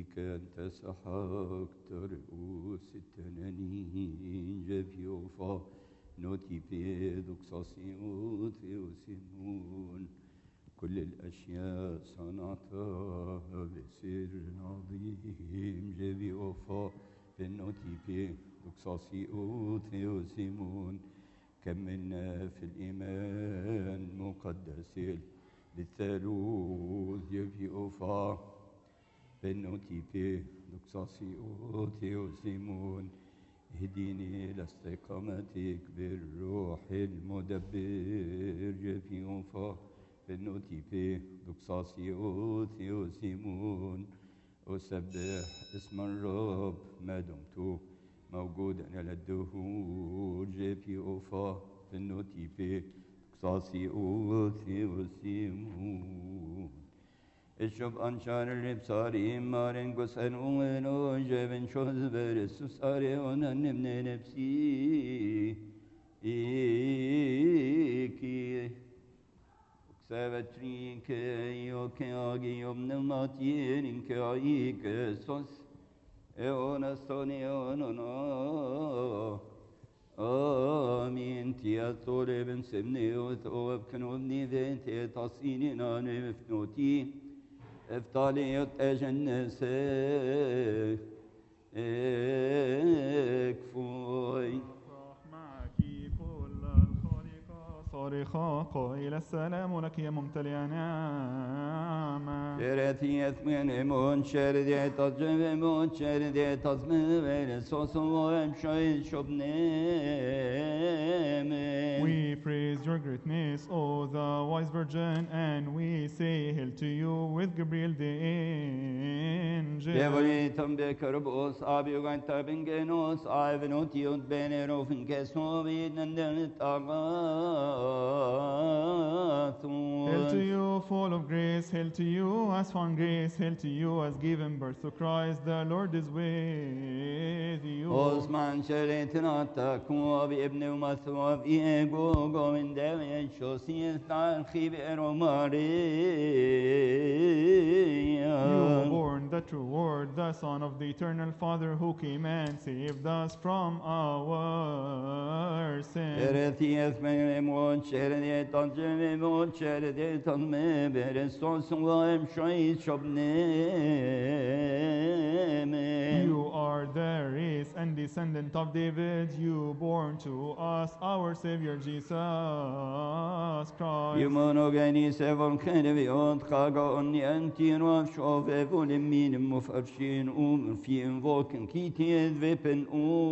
بك أنت سحقت رؤوس التنانين جفيوفا نوتي بيدك صاصيوت وسنون كل الأشياء صنعتها بسر عظيم جفيوفا بالنوتي بيدك صاصيوت وسنون كملنا في الإيمان مقدس بالثالوث يفيوفا بالنوتي بي دكساسي أوتي وسيمون اهديني لاستقامتك بالروح المدبر يفيوفا بالنوتي بي دكساسي أوتي وسيمون أسبح اسم الرب ما دمت موجودا على الدهور جيبي أوفا في النوتي بي قصاصي أوثي وسيمون الشب أنشار الربصاري مارن قسن أولو جبن شوز برسو ساري ونن من نفسي إيكي Ksevetrin ke yo ke agi yom nilmatien ke ai ke sos e ona stoni ona no Amin tia tore ben semne o to knovni ve te tasini na ne mfnoti eftali yot ejennese ekfoy افرح معك كل الخالق صارخا قائل السلام لك يا ممتلئ نعمة Şereti yetmen mon şerdi tazme mon şerdi tazme ve sosu em şay şobne We praise your greatness, O the wise virgin, and we say hail to you with Gabriel the angel. Devoli tam be karbos abi ugan tabin genos ayvenot yod bene rofen keso vidnen den Hail to tagatun you, full of grace, hail to you, as found grace, hail to you, as given birth to Christ, the Lord is with you. Osman şeretin atta kuva bi ibne umathuva bi ego gomin deven şosiyen tarhi bi You eromariya born the true word, the Son of the eternal Father, who came and saved us from our sins. Ereti esmene mon şerede tanjeme mon şerede tanme bere son suva em şoy şobne You are the race and descendant of David, you born to us, our Savior Jesus Christ. Yumono geni sevon khene vi ont khaga onni antin wa shofe volim min mufafshin um fi invoken kited wepen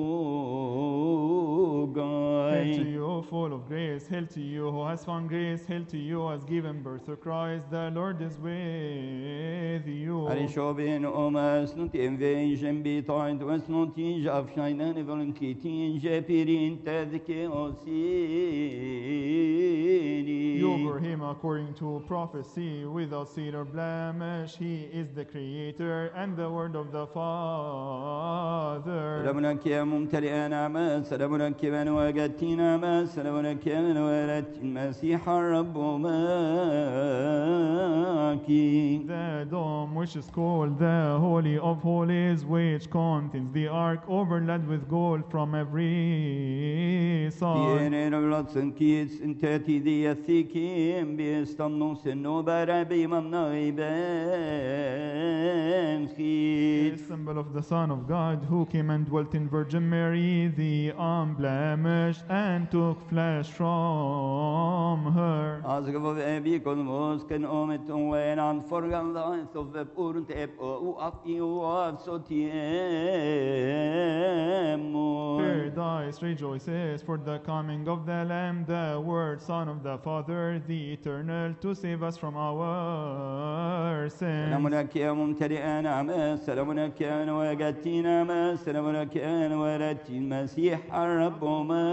u Hail to gai you, full of grace. Hail to you, who has found grace. Hail to you, has given birth to Christ. The Lord is with you. Ari shobin omas nut envein jembi toint was not in jaf shainan volun kitin jepirin tedke You bore osini him according to prophecy, without seed or blemish. He is the Creator and the Word of the Father. سلام لك يا ممتلئ نعمة سلام لك من وجدت نعمة سلام لك من ولدت المسيح الرب معك The dome, which is called the Holy of Holies, which contains the ark overlaid with gold from every side. Tienen blatsen kids in teti di ethikim biestamnon seno bara bimam naibem The khid symbol of the Son of God who came and dwelt in Virgin Mary, the unblemished, and took flesh from her. Azgå vi kon mos ken omet wen an forgan da so ve urnt ep o af i o af so tiemo Paradise rejoices for the coming of the Lamb, the Word, Son of the Father, the Eternal, to save us from our سلام sins. لك يا ممتلئ نعمة سلام لك يا من وجدت نعمة سلام لك يا من ولدت المسيح الرب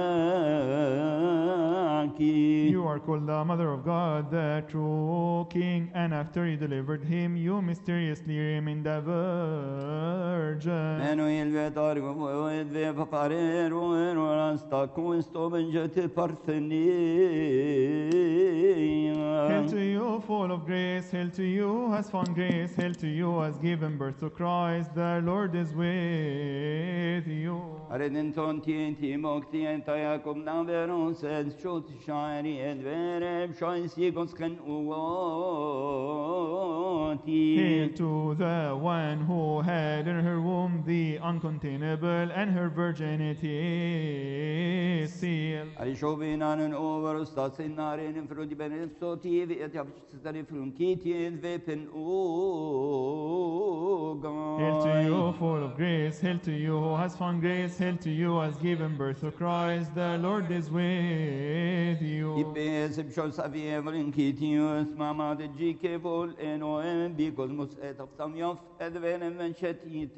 معك You are called the Mother of God, the true King, and after you delivered him, you mysteriously remained a virgin. Meno il vetar go ed ve paparer o en sta kunsto benjet Hail parthenia to you, full full of grace, hail to you who has found grace, hail to you who has given birth to Christ, the Lord is with you. Aredin ton tien ti mok tien ta Jakob na veron sed shot shairi ed vereb shoin sigons ken Hail uoti. to the one who had in her womb the uncontainable and her virginity is sealed. Ali shovin an en over stats in narin in frodi ben so ti vi et hab stari frun kitien vepen o Hail to you, full of grace. Hail to you who has found grace. Hail to you who has given birth to Christ. The Lord is with you. Ibes bshol savi evrin kitius mama de jike vol eno en bikos mus et of tam yof ed venen ven shetit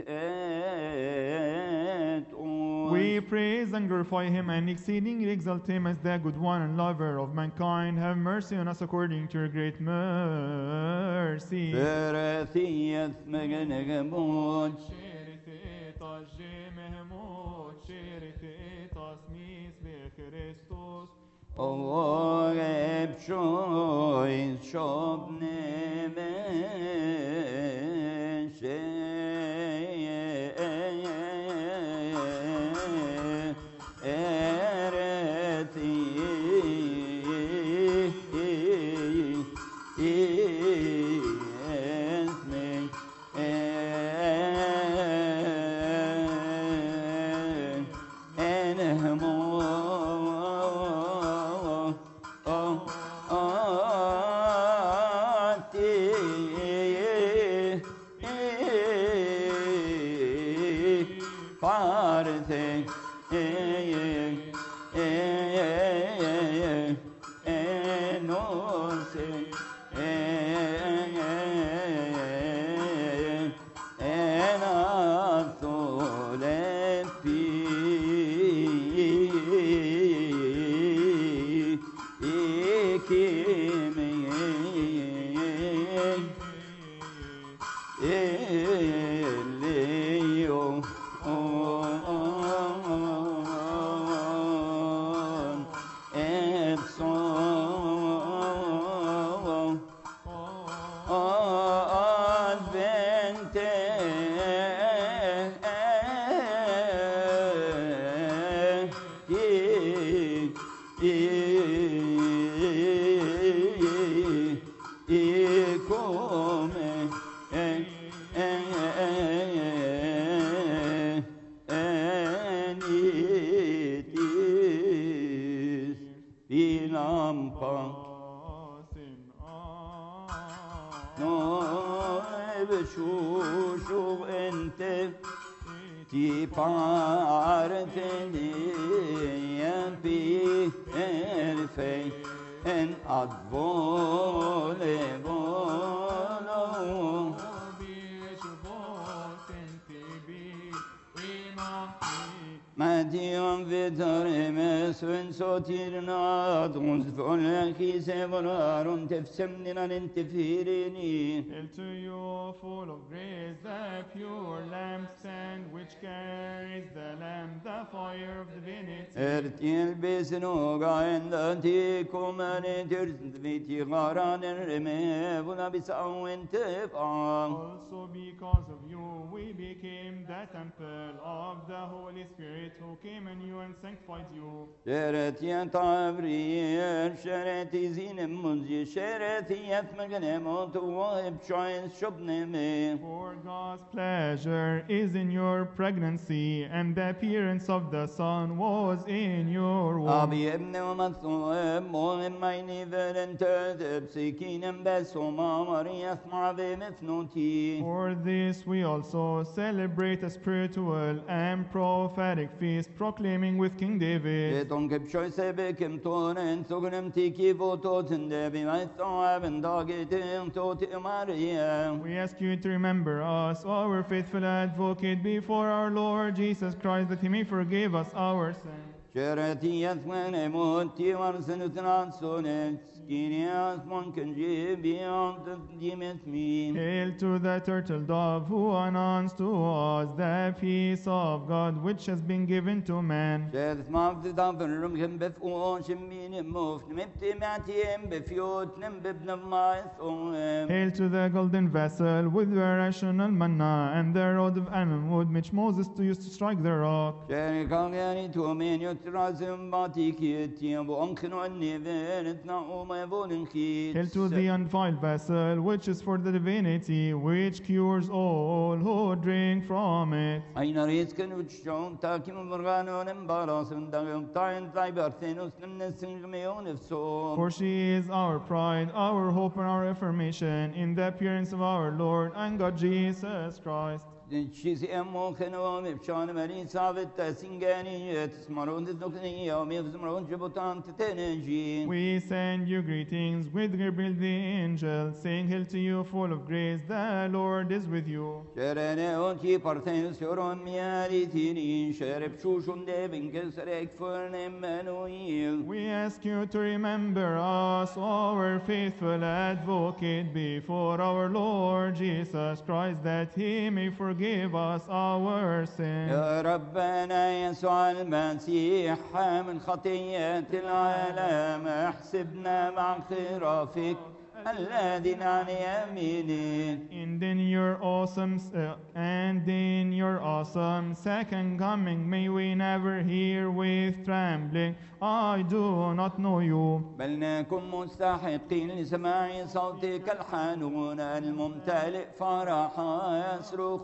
et We praise and glorify him and exceedingly exalt him as the good one and lover of mankind. Have mercy on us according to your great mercy. Berethiet megenegemot Şerife mehmut, şerife tasmis ve Christus. O ebshoy shobne men Parte no sé en azole pi ikimi Elio on Epson Advente e come enitis pinampa Asin no beshushu ente ti parte pi erfei en ad vole volo Madion vetareme sven sotirna dons volen kise volarun tefsemnina nintifirini Hail to you, full of grace, the pure lampstand which carries the lamp, the fire of divinity. Ertil besin oga enda ti kumane tirsnt viti garan reme vuna bisawen tefam Also, because of you, we became the temple of the Holy Spirit who came in you and sanctified you. شرت يطابري شرت زين منزي شرت يثمغن موت وهب شاين شبنمي For God's pleasure is in your pregnancy, and the appearance of the Son was in your womb. أبي ابن ومثوب مهم ميني فرن تذب سكين بس وما مري يسمع بمفنوتي For this we also celebrate a spiritual and prophetic feast, proclaiming with King David. Eton kepshoy sebekim tonen sugnem tiki vototin debi maithoab dagitin toti Maria. We ask you to remember us, our faithful advocate, before our Lord Jesus Christ, that he may forgive us our sins. Charity hath when I moti varsen utan sonet, skinias mon can beyond the demet me. Hail to the turtle dove who announced to us the peace of God which has been given to man. Shadet maf the dampen rum can bef on shimmin mof, nimti matiem befjot nem bibnav my thorn. Hail to the golden vessel with the rational manna and the rod of almond wood which Moses used to strike the rock. Shari kangani to men yutrazim batikit yam onkin on nevet na o my volen kit. Hail to the undefiled vessel which is for the divinity which cures all who drink from it. Ein risken ut schon takim morgano nem baras und dagum tain taiberthenus nem nesin gemeon if so. For she is our pride, our hope, and our affirmation in the appearance of our Lord and God Jesus Christ. Çizi emmo keno me pşane meni savet tesingeni et smarun de dokni ya me zmarun jibutan tetenji. We send you greetings with Gabriel the angel, saying, Hail to you, full of grace, the Lord is with you. Şerene on ki partenus yoron miari tini şerep şuşun de bingeserek fırn Emmanuel. We ask you to remember us, our faithful advocate, before our Lord Jesus Christ, that he may forgive us our sins. يا ربنا يسوع المسيح من خطية العالم احسبنا مع خرافك الذين عن يمينك And in your awesome uh, and in your awesome second coming, may we never hear with trembling, I do not know you. بل نكن مستحقين لسماع صوتك الحنون الممتلئ فرحا يصرخ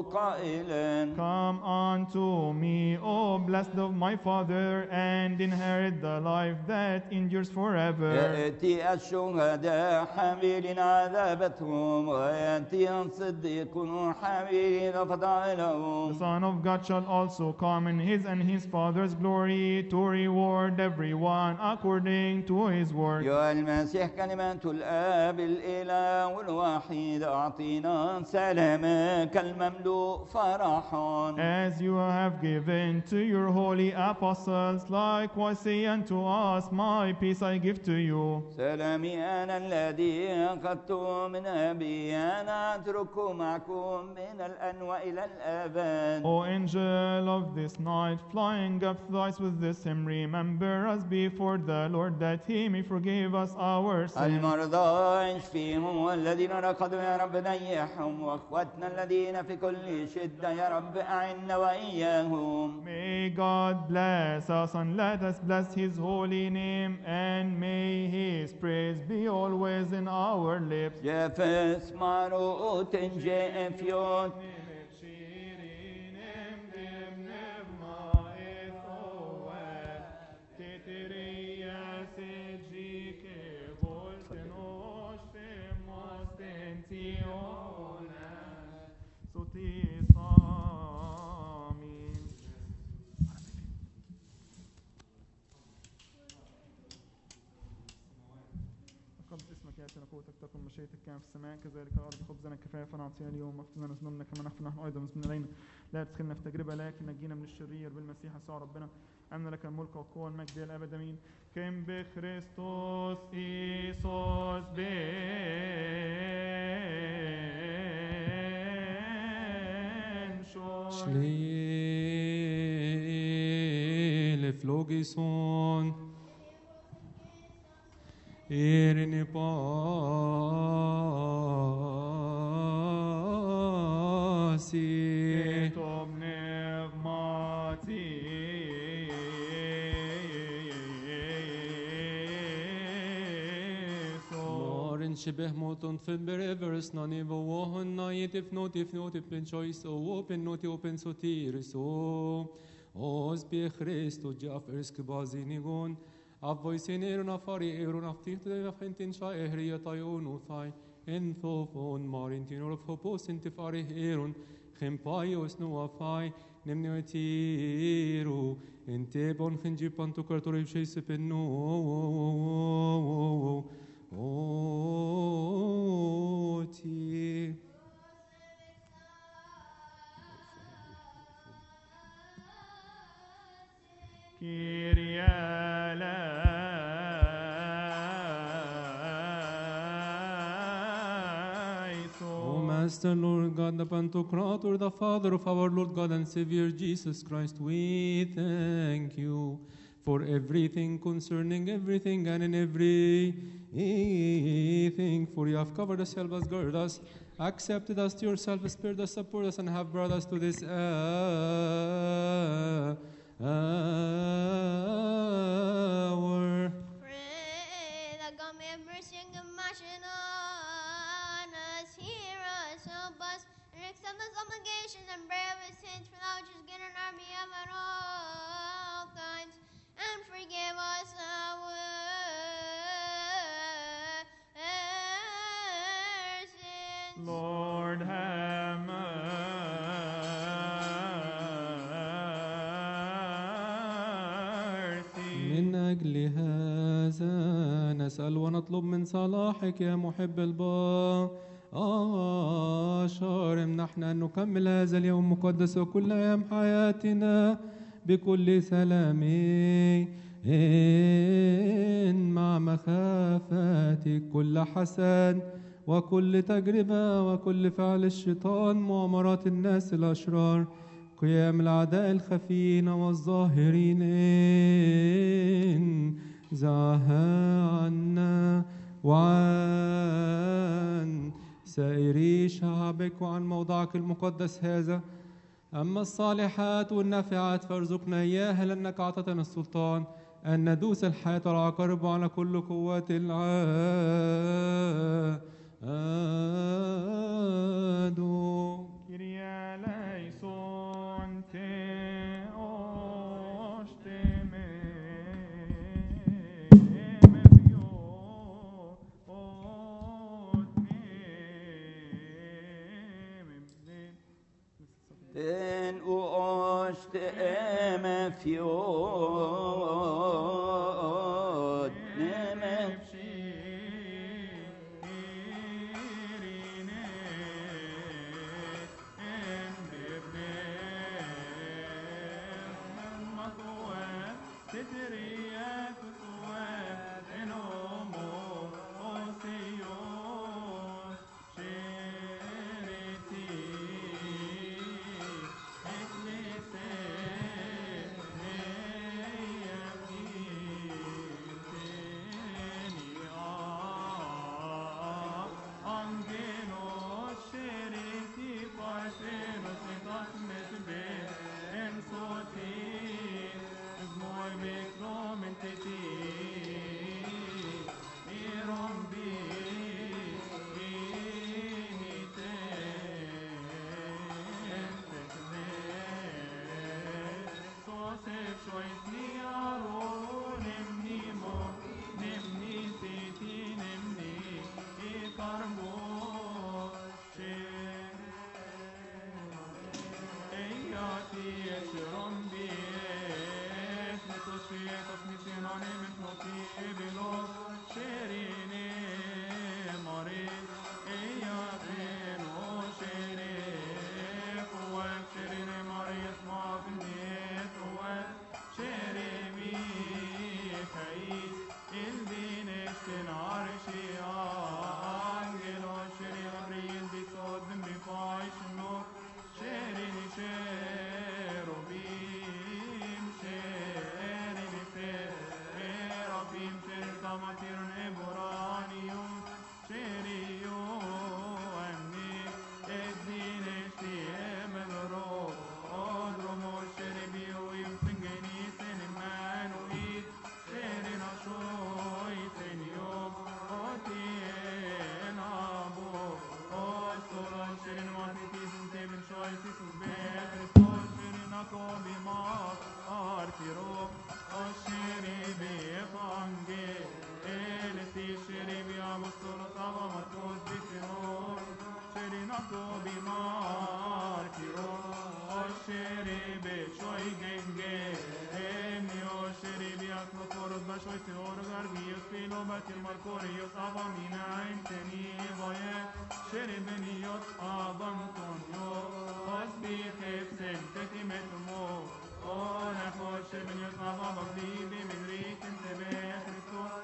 قائلا Come unto me, O blessed of my Father, and inherit the life that endures forever. يأتي الشهداء حاملين عذابتهم ويأتي الصديقون حاملين The فضائلهم Son of God shall also come in his and his Father's glory to reward everyone according to his work. يا المسيح كلمة الآب الإله الوحيد أعطينا سلامك المملوء فرحا As you have given to your holy apostles, likewise say unto us, My peace I give to you. سلامي أنا الذي أخذت من أبي أنا أترك معكم من الآن وإلى الأبد O angel of this night, flying up thrice with this hymn, remember us before the Lord, that he may forgive us our sins. المرضى اشفيهم والذين رقدوا يا رب نيحهم واخوتنا الذين في كل شدة يا رب أعنا وإياهم May God bless us and let us bless his holy name, and may his praise be always in our lips. جافس ماروت جافيوت قدس اسمك ياتي ملكوتك تكن مشيئتك كما في السماء كذلك على الارض خبزنا كفافا اعطينا اليوم واغفر لنا ذنوبنا كما نغفر نحن ايضا من علينا لا تدخلنا في تجربه لكن نجينا من الشرير بالمسيح يسوع ربنا امنا لك الملك والقوه والمجد الى الابد امين كم بخريستوس ايسوس بن شوي Schlele flogison Erine pasi Tom pneumati Maren shibeh moton fin berevers na nivo wohon na yetif notif notif ben choice o open noti open sotiris o Os be Christo jaf ersk bazinigon Avvoisin erun afari erun afticht de vachentin sha ehriya tayon uthai En thofon marin tinor of hopos intifari erun Chempaios nu afai nemneotiru Ente bon chinjipan to kartorib sheise penno Oti. Kyrie Master, Lord God, the Pantocrator, the Father of our Lord God and Savior Jesus Christ, we thank you for everything concerning everything and in everything. For you have covered us, helped us, girded us, accepted us to yourself, spared us, supported us, and have brought us to this uh, hour. Pray that God may have mercy and compassion on us, hear us, help us, and accept this obligation and bear of his sins for that which is good on our behalf at all times, and forgive us our sins. Lord, have mercy. من أجل هذا نسأل ونطلب من صلاحك يا محب البشر امنحنا أن نكمل هذا اليوم المقدس وكل أيام حياتنا بكل سلام مع مخافتك كل حسن وكل تجربة وكل فعل الشيطان مؤامرات الناس الأشرار قيام الأعداء الخفيين والظاهرين زعها عنا وعن سائري شعبك وعن موضعك المقدس هذا أما الصالحات والنافعات فارزقنا إياها لأنك أعطتنا السلطان أن ندوس الحياة والعقارب على كل قوات العدو Kyrie eleison te osteme mevio Den ost eme fiot neme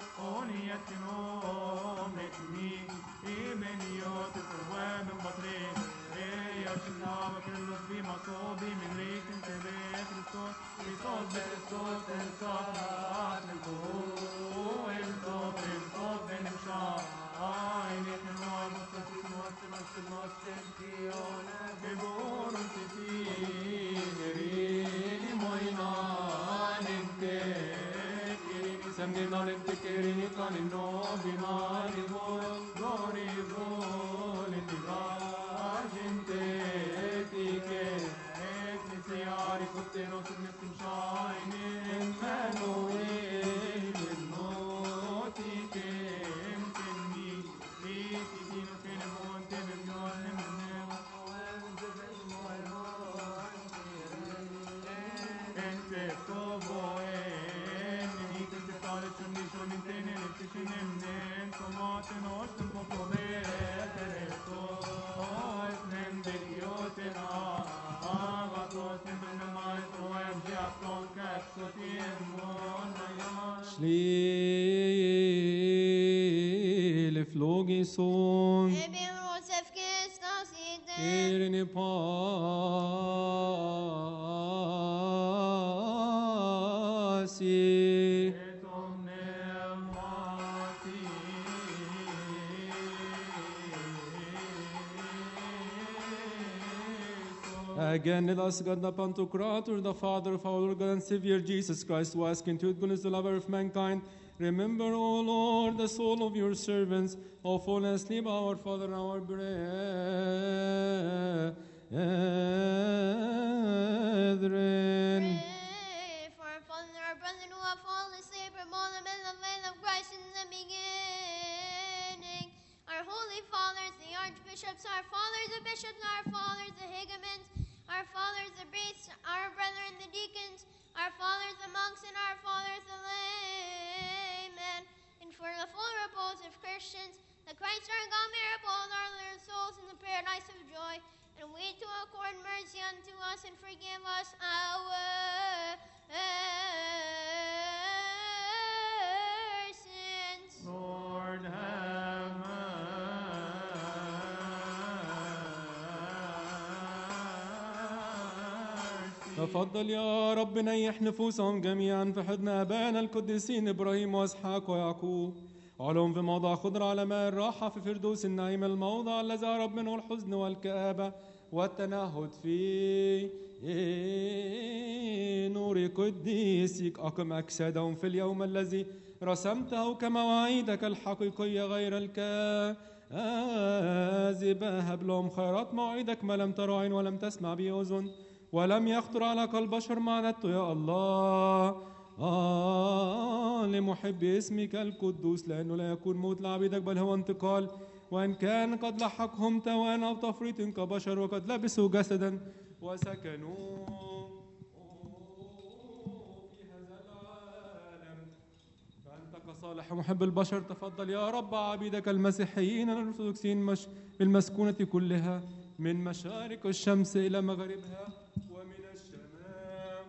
Amen. mani novi mani vol Dori voli ti vaginte etike Ecclesiari Cotteros Nestim Shine Emmanuel Notike Emtemi Iti Dino Kene Monte Bebnon Eminem Ente Tobo En Nite Se Tale Chundi Chundi Tene Nite Shinem Tomate Nostum Popole Tereso Esnem Dekiotena Avatos Nemene Maestro Em Giacton Capsotien Monayama Shlil flogison Ebim Rosef Kistos Iden. Irini pasi Et omnem mati Again, let us God the Pantocrator, the Father of our Lord God and Savior Jesus Christ, who ask into it goodness the lover of mankind. Remember, O Lord, the soul of your servants, O fallen asleep, our Father and our brethren. Pray for our fallen our brethren who have fallen asleep, remove them in the vein of Christ in the beginning. Our holy fathers, the archbishops, our fathers, the bishops, our fathers, the higaments, our fathers, the priests, our brethren, the deacons, our fathers, the monks, and our fathers, the laymen. And for the full repose of Christians, that Christ our God may repose our their souls in the paradise of joy. And we to accord mercy unto us and forgive us our sins. Lord have mercy. تفضل يا رب نيح نفوسهم جميعا في حضن ابائنا القديسين ابراهيم واسحاق ويعقوب علوم في موضع خضر على ماء الراحه في فردوس النعيم الموضع الذي هرب منه الحزن والكآبه والتنهد في نور قديسك أقم أجسادهم في اليوم الذي رسمته كمواعيدك الحقيقية غير الكاذبة هب لهم خيرات موعدك ما لم تر عين ولم تسمع به أذن ولم يخطر على قلب بشر ما عددته يا الله آه لمحب اسمك القدوس لأنه لا يكون موت لعبيدك بل هو انتقال وإن كان قد لحقهم توان أو تفريط كبشر وقد لبسوا جسدا وسكنوا في هذا العالم فأنت كصالح محب البشر تفضل يا رب عبيدك المسيحيين الأرثوذكسيين مش بالمسكونة كلها من مشارق الشمس إلى مغربها ومن الشمال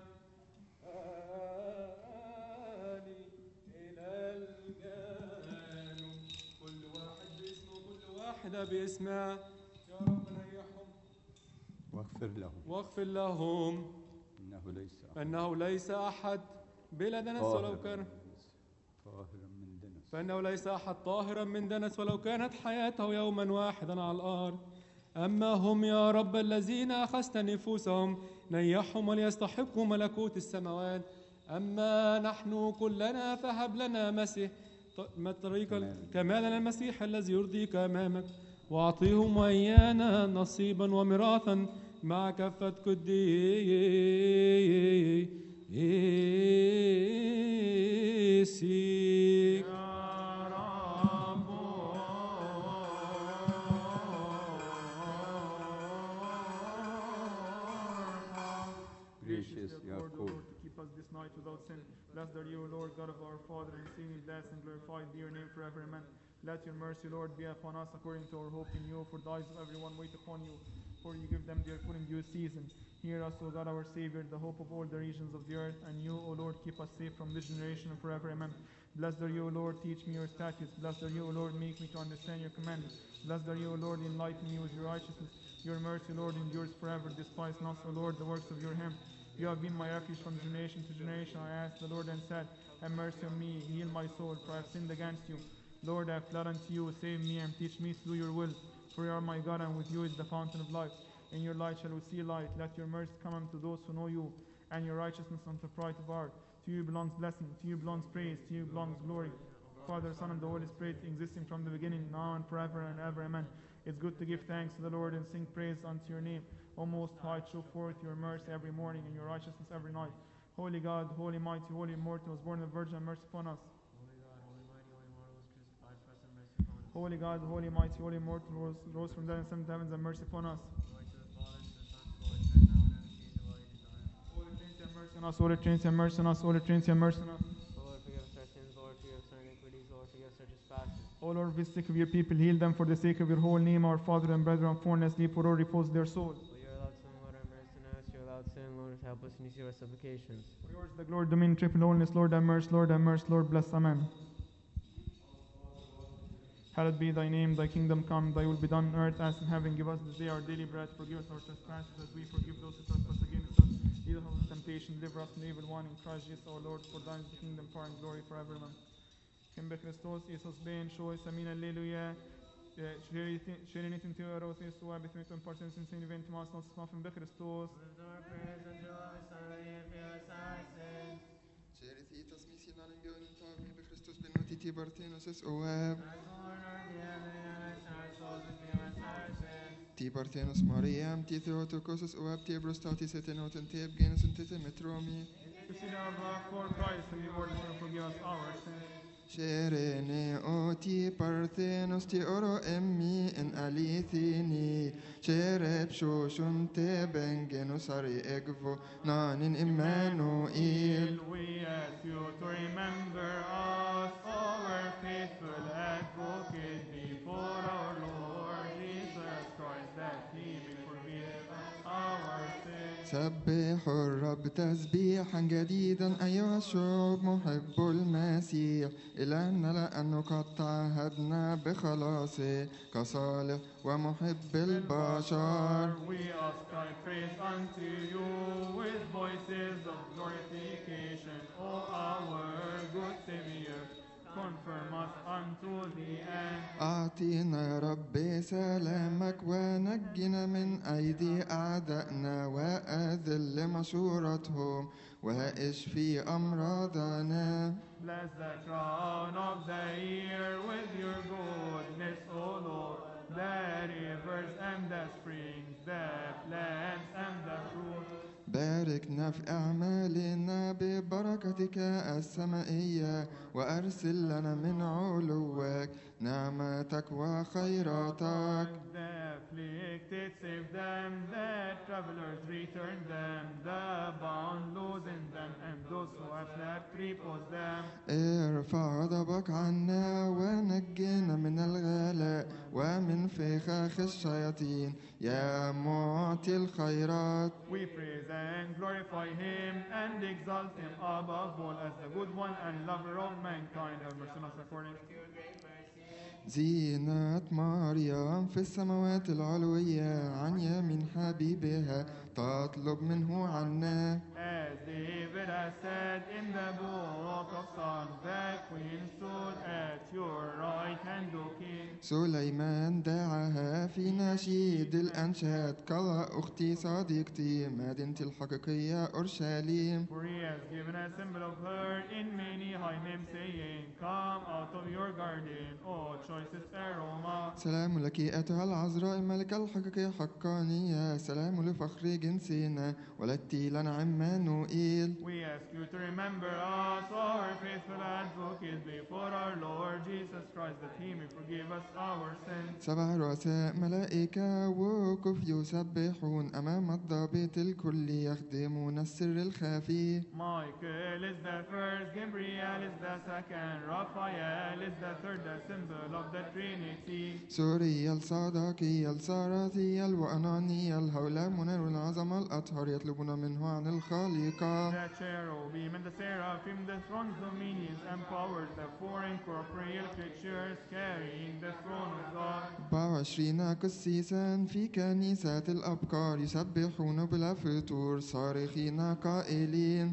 إلى الجنوب كل واحد باسمه كل واحدة باسمها يا رب نيحهم واغفر له واغفر لهم إنه ليس فإنه ليس أحد بلا دنس ولو كان طاهرا من دنس فإنه ليس أحد طاهرا من دنس ولو كانت حياته يوما واحدا على الأرض أما هم يا رب الذين أخذت نفوسهم نيحهم وليستحقوا ملكوت السماوات أما نحن كلنا فهب لنا مسيح ط- طريق كمال. كمال المسيح الذي يرضيك أمامك وأعطيهم وإيانا نصيبا وميراثا مع كافة قديسيك يا رب ارحم. Gracious Graciously afford, O Yaakov. Lord, to keep us this night without sin. Blessed are you, O Lord, God of our Father, and see me blessed and glorified be your name forever. Amen. Let your mercy, Lord, be upon us according to our hope in you. For the eyes of everyone wait upon you, for you give them their food in due season. Hear us, O God, our Savior, the hope of all the regions of the earth, and you, O Lord, keep us safe from this generation and forever. Amen. Blessed are you, O Lord, teach me your statutes. Blessed are you, O Lord, make me to understand your commandments. Blessed are you, O Lord, enlighten me with your righteousness. Your mercy, Lord, endures forever. Despise not, O Lord, the works of your hand. You have been my refuge from generation to generation. I asked the Lord and said, Have mercy on me, heal my soul, for I have sinned against you. Lord, I have fled unto you, save me and teach me to do your will. For you are my God, and with you is the fountain of life. In your light shall we see light. Let your mercy come unto those who know you, and your righteousness unto pride of heart. To you belongs blessing, to you belongs praise, to you belongs glory. Father, Son, and the Holy Spirit, existing from the beginning, now and forever and ever. Amen. It's good to give thanks to the Lord and sing praise unto your name. O Most High, show forth your mercy every morning and your righteousness every night. Holy God, holy mighty, holy immortal, was born of the Virgin, have mercy upon us. Holy God, holy mighty, holy immortal, was crucified for us and rose Holy God, holy mighty, holy immortal, rose, rose from the dead and ascended to heavens, have mercy upon us. Glory to the Father, and to the Son, and to the Holy Spirit, as it was in the beginning, now and ever shall be, world without end. Holy Trinity, have mercy on us. Holy Trinity, have mercy on us. Holy Trinity, have mercy on us. Lord, forgive us our sins, Lord, forgive us our iniquities, Lord, forgive us our trespasses. O Lord, for the sake of your people, heal them for the sake of your whole name, our Father and brethren, foreigners, sleep for all repose their souls. For your allowed sin, Lord, have mercy on us. Your allowed sin, Lord, help us and you see our supplications. For yours is the glory, dominion, triple holiness, Lord, have mercy, Lord, have mercy, Lord, bless, Amen. Hallowed be thy name, thy kingdom come, thy will be done on earth as in heaven. Give us this day our daily bread, forgive us our trespasses as we forgive those who trespass against us. Lead us not into temptation, deliver us from the evil one, in Christ Jesus our Lord, for thine is the kingdom, power, and glory forever. Amen. Kim be Christos, Isos ben, shoy, samin, alleluia. Shirinitin teoros, Yesua, bethmitum partin, sin sin, event, mas, nos, smafen be Christos. Charititas missionarum Dionim Tagmi be Christus benotiti Barthenos es oab. Ti Barthenos Mariam, ti Theotokos es oab, ti Ebrostatis et enoten te Evgenus und te Metromi. Consider our blood for Christ, and the Lord will forgive us our sins. Sherene o ti Parthenos ti oro emmi en alithini. Shereb shoshun te bengenus ari egvo nanin Emmanuel. We ask you to remember us, our faithful advocate, before our Lord Jesus Christ, that he may forgive us our sins. سبحوا الرب تسبيحا جديدا أيها الشعوب محب المسيح إلهنا لأنه قد تعهدنا بخلاصه كصالح ومحب البشر We ask thy praise unto you with voices of glorification, O our good Savior. Confirm us unto the end. أعطينا يا رب سلامك ونجنا من أيدي أعدائنا وأذل مشورتهم واشفي أمراضنا Bless the crown of the year with your goodness, O Lord. The rivers and the springs, the plants and the fruit. باركنا في أعمالنا ببركتك السمائية وأرسل لنا من علوك نعمتك وخيراتك The afflicted save them, the travelers return them, the bound loosen them, and those who have slept repose them. ارفع غضبك عنا ونجنا من الغلاء ومن فخاخ الشياطين يا معطي الخيرات We praise and glorify him and exalt him above all as the good one and lover of mankind. Have mercy on us according to your great mercy. زينة مريم في السماوات العلوية عن يمين حبيبها تطلب منه عنا As David has said in the book of Psalms, the queen stood at your right hand, O king. سليمان دعاها في نشيد الأنشاد قال أختي صديقتي مدينتي الحقيقية أورشليم For he has given a symbol of her in many high names, saying, Come out of your garden, O choicest aroma. سلام لك أيتها العذراء الملكة الحقيقية حقانية سلام لفخر جنسنا ولدتي لنا عمانوئيل We ask you to remember us, our faithful advocate, before our Lord Jesus Christ, that he may forgive us our sins. سبع رؤساء ملائكة وقف يسبحون أمام الضابط الكل يخدمون السر الخفي Michael is the first, Gabriel is the second, Raphael is the third, the symbol of the Trinity. سوريا الصداقية الصراثية الوأنانية الهولة منير العظمة الأطهر يطلبون منه عن الخالقة The cherubim and the seraphim, the throne's dominions and powers, the four incorporeal creatures carrying the throne of God. 24 قسيسا في كنيسة الأبكار يسبحون بلا فتور صارخين قائلين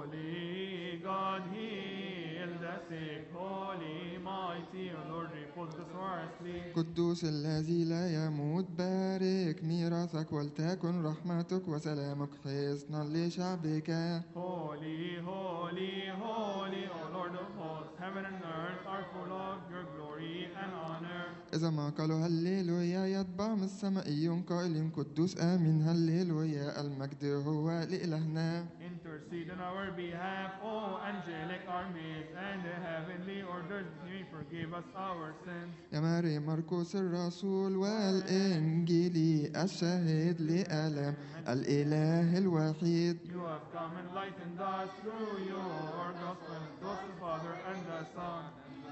Holy God, heal the sick. Holy, mighty, O Lord, repose the soul asleep. قدوس الذي لا يموت بارك ميراثك ولتكن رحمتك وسلامك حصنا لشعبك Holy, holy, holy, O Lord Lord of hosts, heaven and earth are full of your glory and honor. إذا ما قالوا هللويا يتبعهم السمائيون قائلين قدوس آمين هللويا المجد هو لإلهنا Intercede on our behalf, O angelic armies and the heavenly orders, may you forgive us our sins. يا ماري مرقس الرسول والإنجيلي الشاهد لآلام الإله الوحيد You have come and lightened us through your gospel, both the Father and the Son.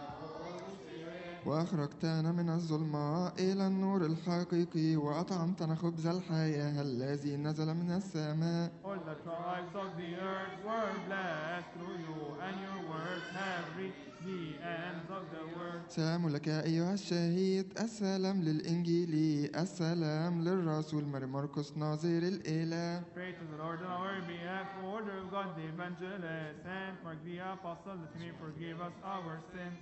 وأخرجتنا من الظلماء إلى النور الحقيقي وأطعمتنا خبز الحياة الذي نزل من السماء All the tribes of the earth were blessed through you, and your words have reached the ends of the world. سلام لك أيها الشهيد السلام للإنجيل السلام للرسول ماري مرقس ناظر الإله Pray to the Lord on our behalf, order of God the evangelist, and Mark the apostle, that he may forgive us our sins.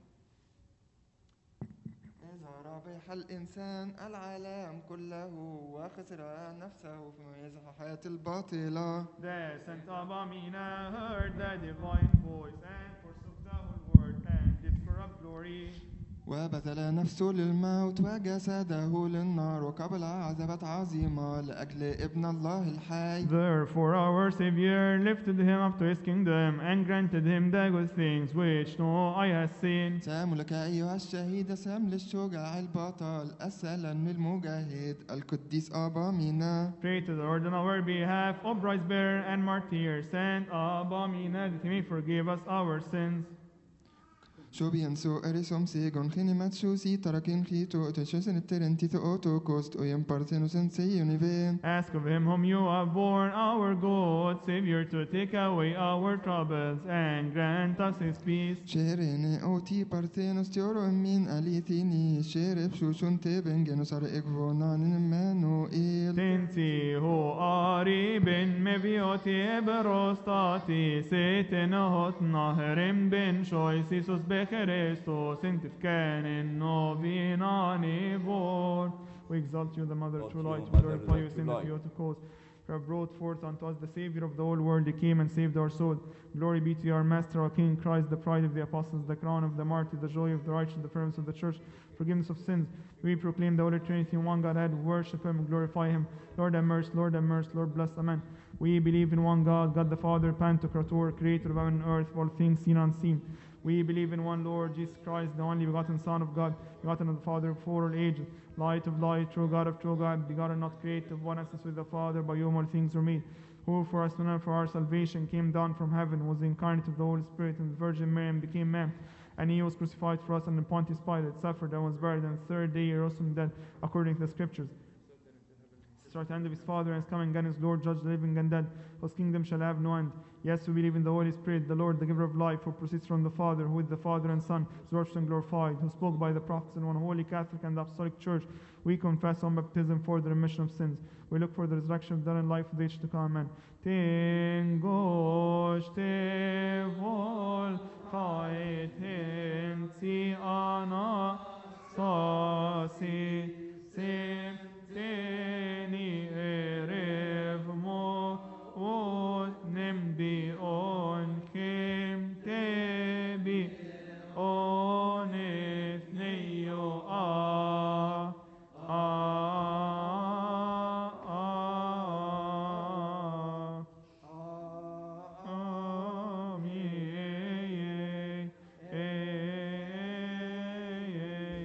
إذا ربح الإنسان العالم كله وخسر نفسه فيما يزح حياة الباطلة The Saint Abamina heard the divine voice and forsook the whole world and its corrupt glory. وبذل نفسه للموت وجسده للنار وقبل عذابات عظيمة لأجل ابن الله الحي Therefore, our Savior lifted him up to his kingdom and granted him the good things which no eye has seen. سلام لك أيها الشهيد سلام للشجاع البطل السلام للمجاهد القديس أبا مينا Pray to the Lord on our behalf, O bright bearer and martyr, Saint Abamina, that he may forgive us our sins. شو بينسو إريسوم سيجون خينيمات شو سي تراكين خيتو تشوسن الترنتي أوتو كوست ويم بارتينو سنسي يونيفين Ask of him whom you have born, our good Savior, to take away our troubles and grant us his peace. شيريني أوتي بارتينوس تيورو مين أليتيني شيرب شو شون تيبن جنوسار إكفونان مانوئيل Tensi ho ari ben mevioti eberostati setenahot naherim ben shois Isus becherestos intifkanen novinani vor. We exalt you, the Mother of Exalt True you, Light. O We Mother of glorify you, True sin that Light. you ought to cause. You have brought forth unto us the Savior of the whole world. He came and saved our soul. Glory be to our Master, our King Christ, the pride of the apostles, the crown of the martyr, the joy of the righteous, the firmness of the church, forgiveness of sins. We proclaim the Holy Trinity in one Godhead, worship Him, glorify Him. Lord have mercy, Lord have mercy, Lord bless, Amen. We believe in one God, God the Father, Pantocrator, creator of heaven and earth, all things seen and unseen. We believe in one Lord, Jesus Christ, the only begotten Son of God, begotten of the Father before all ages, light of light, true God of true God, begotten, not created, one essence with the Father, by whom all things were made, who for us and for our salvation came down from heaven, was the incarnate of the Holy Spirit, and the Virgin Mary and became man. And he was crucified for us under Pontius Pilate, suffered and was buried, and the third day he rose from the dead, according to the Scriptures. Start hand of his Father and is coming again his Lord, judge the living and dead, whose kingdom shall have no end. Yes, we believe in the Holy Spirit, the Lord, the giver of life, who proceeds from the Father, who with the Father and Son is worshipped and glorified, who spoke by the prophets in one holy Catholic and Apostolic Church. We confess on baptism for the remission of sins. We look for the resurrection of the dead and life of the age to come. Amen. Tingosh te vol kait si ana sasi sim teni erev mo o nembi on kim tebi on neo a a a Amen.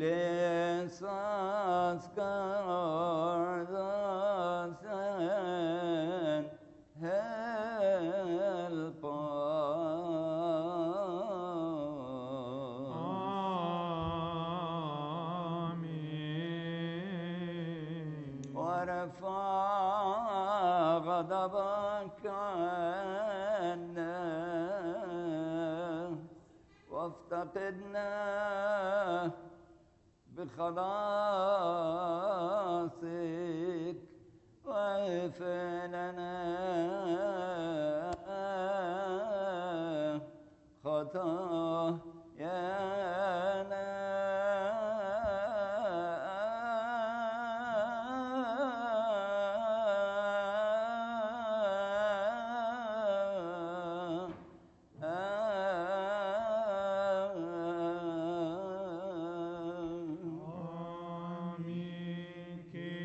Glesas gardasen helpa. آمين ورفع غضبك عنا وافتقدنا بخلاصك واغفر لنا خطايانا آمين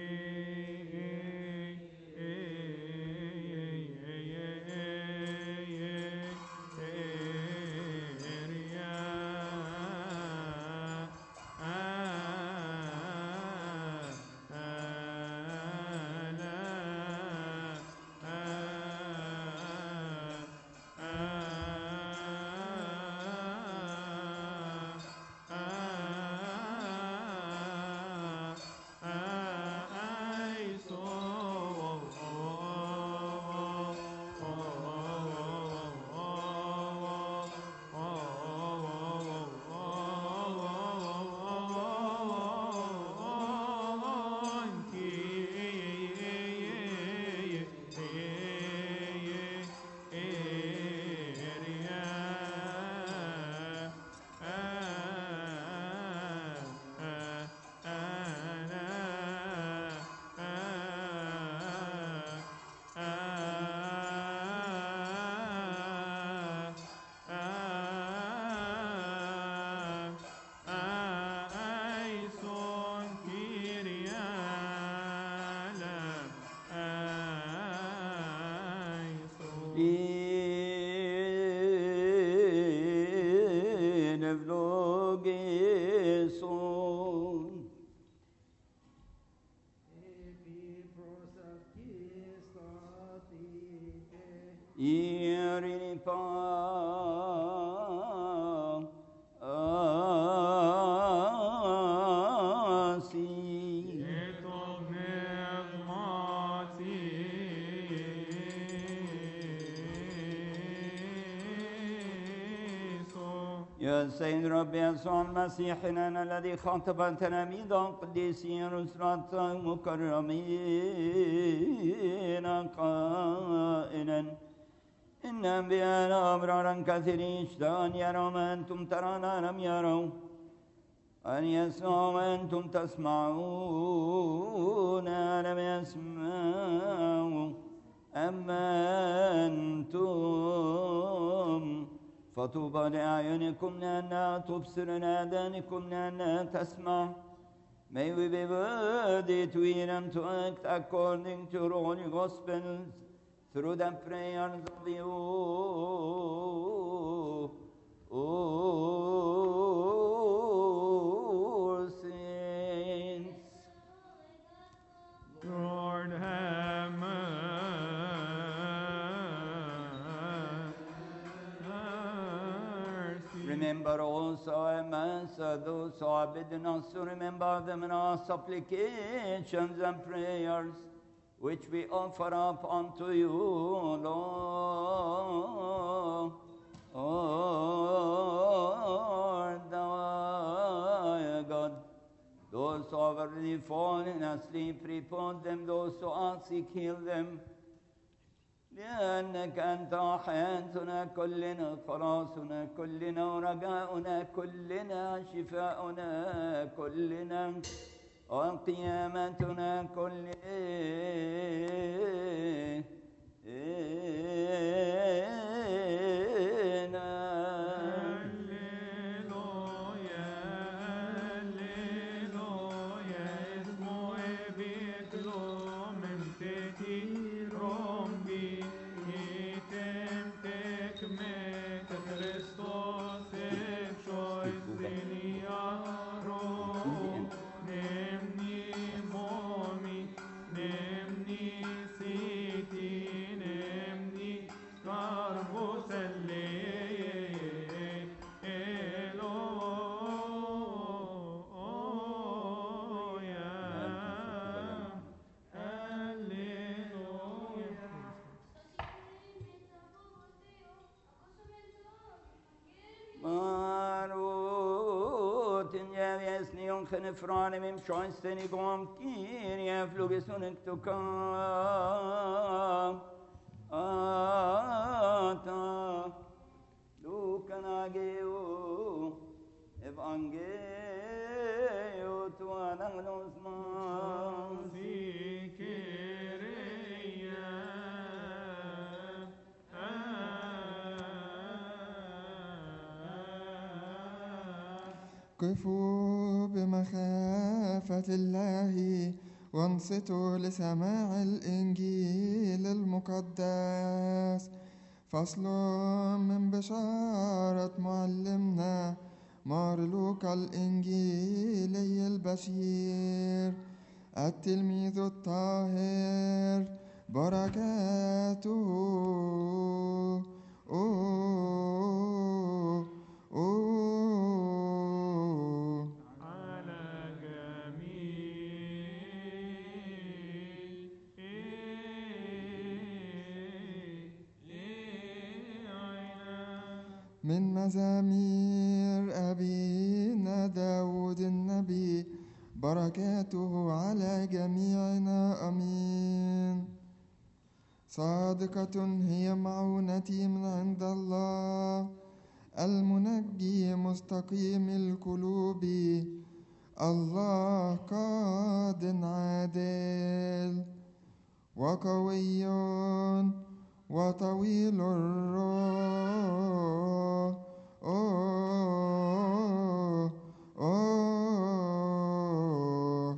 In vlogeson Irini pa asi يا سيد ربي يسوع المسيح لنا الذي خاطب تلاميذ القديسين رسلات مكرمين قائلا إن أنبياء أبرارا كثيرين اشتهوا أن يروا ما أنتم ترون لم يروا أن يسمعوا ما أنتم تسمعون لم يسمعوا أما أنتم فطوبى لأعينكم لأنها تبصر لآذانكم لأنها تسمع May we be worthy to hear and to act according to your holy gospels through the prayers of you, O saints. Lord have mercy. Remember also our Master, those who are bidden us to remember them in our supplications and prayers, which we offer up unto you, Lord. Lord, thou God. Those who have already fallen asleep, report them. Those who are sick, heal them. لأنك أنت حياتنا كلنا خلاصنا كلنا ورجاؤنا كلنا شفاؤنا كلنا وقيامتنا كلنا Alleluia, alleluia, esmo ebit lumen teti rombi, item tec met Christos epsois linia rom. Utin jävies ni onken frane mim schönsten i gom kirie flugesun ik to kam. Ata Lukan ageo Evangeo tuanang nosman قفوا بمخافة الله وانصتوا لسماع الإنجيل المقدس فصل من بشارة معلمنا مارلوك الإنجيلي البشير التلميذ الطاهر بركاته أوه أوه على جميع من مزامير أبينا داود النبي بركاته على جميعنا أمين صادقة هي معونتي من عند الله المنجي مستقيم القلوب الله قاد عادل وقوي وطويل الروح أوه أوه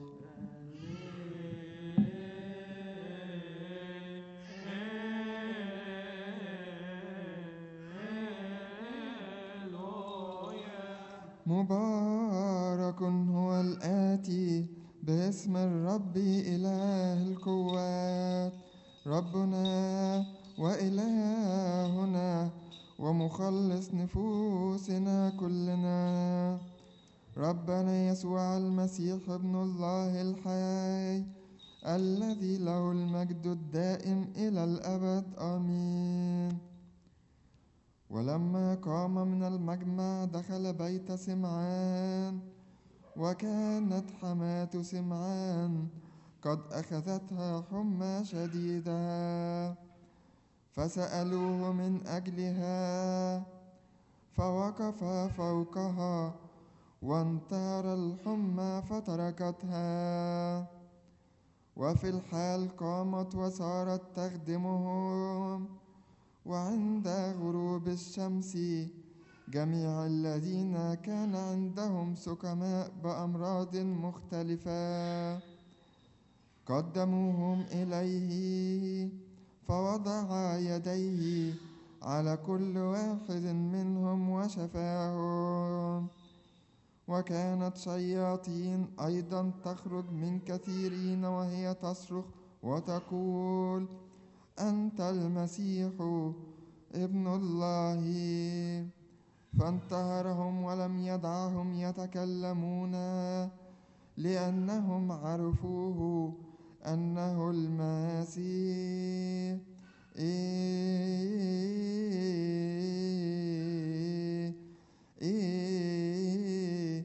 مبارك هو الآتي باسم الرب إله القوات ربنا وإلهنا ومخلص نفوسنا كلنا ربنا يسوع المسيح ابن الله الحي الذي له المجد الدائم إلى الأبد آمين ولما قام من المجمع دخل بيت سمعان وكانت حماة سمعان قد أخذتها حمى شديدة فسألوه من أجلها فوقف فوقها وانتهر الحمى فتركتها وفي الحال قامت وصارت تخدمهم وعند غروب الشمس جميع الذين كان عندهم سكماء بأمراض مختلفة قدموهم إليه فوضع يديه على كل واحد منهم وشفاهم وكانت شياطين أيضا تخرج من كثيرين وهي تصرخ وتقول أنت المسيح ابن الله فانتهرهم ولم يدعهم يتكلمون لأنهم عرفوه أنه المسيح إيه إيه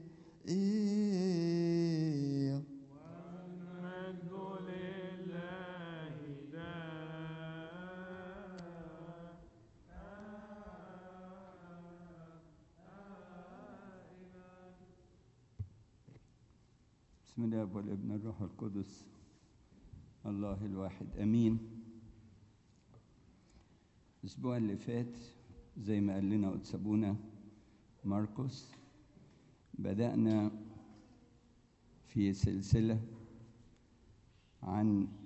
إيه والمجد لله بسم الله والابن الروح القدس الله الواحد امين الاسبوع اللي فات زي ما قال لنا قدس ابونا ماركوس بدانا في سلسله عن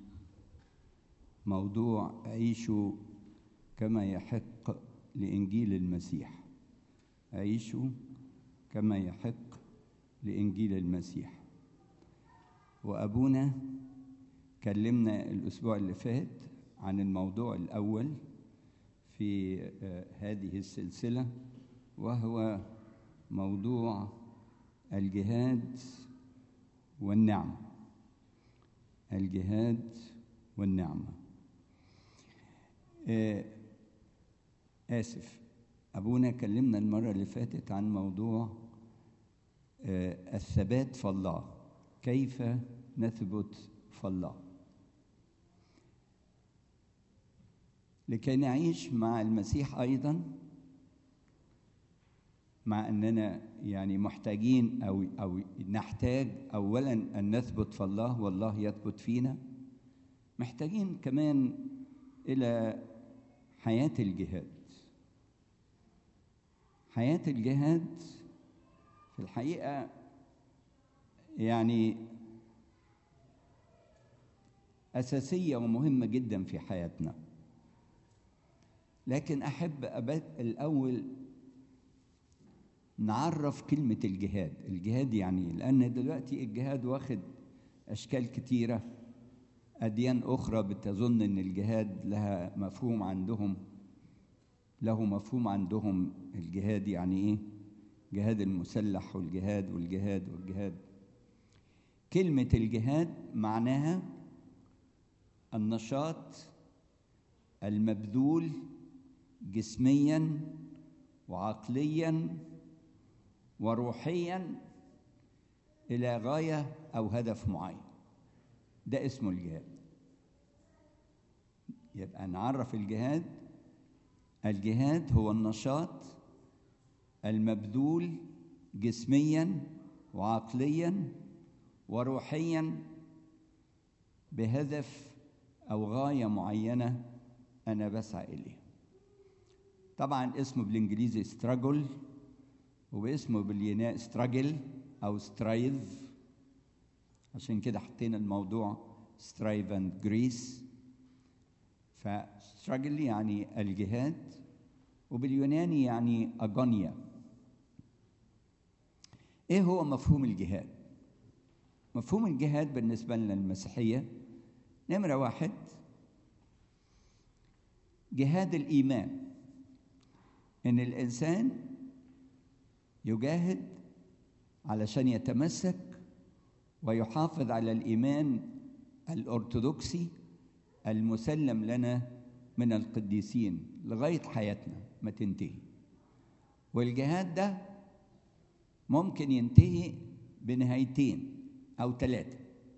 موضوع عيشوا كما يحق لانجيل المسيح عيشوا كما يحق لانجيل المسيح وأبونا كلمنا الأسبوع اللي فات عن الموضوع الأول في آه، هذه السلسلة وهو موضوع الجهاد والنعمة الجهاد والنعمة آه، آسف أبونا كلمنا المرة اللي فاتت عن موضوع آه، الثبات في الله كيف نثبت في الله لكي نعيش مع المسيح ايضا مع اننا يعني محتاجين او او نحتاج اولا ان نثبت في الله والله يثبت فينا محتاجين كمان الى حياه الجهاد حياه الجهاد في الحقيقه يعني اساسيه ومهمه جدا في حياتنا لكن احب أبد الاول نعرف كلمه الجهاد الجهاد يعني إيه؟ لان دلوقتي الجهاد واخد اشكال كتيره اديان اخرى بتظن ان الجهاد لها مفهوم عندهم له مفهوم عندهم الجهاد يعني ايه جهاد المسلح والجهاد والجهاد والجهاد كلمه الجهاد معناها النشاط المبذول جسميا وعقليا وروحيا الى غايه او هدف معين ده اسمه الجهاد يبقى نعرف الجهاد الجهاد هو النشاط المبذول جسميا وعقليا وروحيا بهدف او غايه معينه انا بسعى اليها طبعا اسمه بالانجليزي ستراجل واسمه باليوناني ستراجل او سترايف عشان كده حطينا الموضوع سترايف اند جريس فستراجل يعني الجهاد وباليوناني يعني اجونيا ايه هو مفهوم الجهاد مفهوم الجهاد بالنسبه لنا المسيحيه نمره واحد جهاد الايمان ان الانسان يجاهد علشان يتمسك ويحافظ على الايمان الارثوذكسي المسلم لنا من القديسين لغايه حياتنا ما تنتهي والجهاد ده ممكن ينتهي بنهايتين او ثلاثه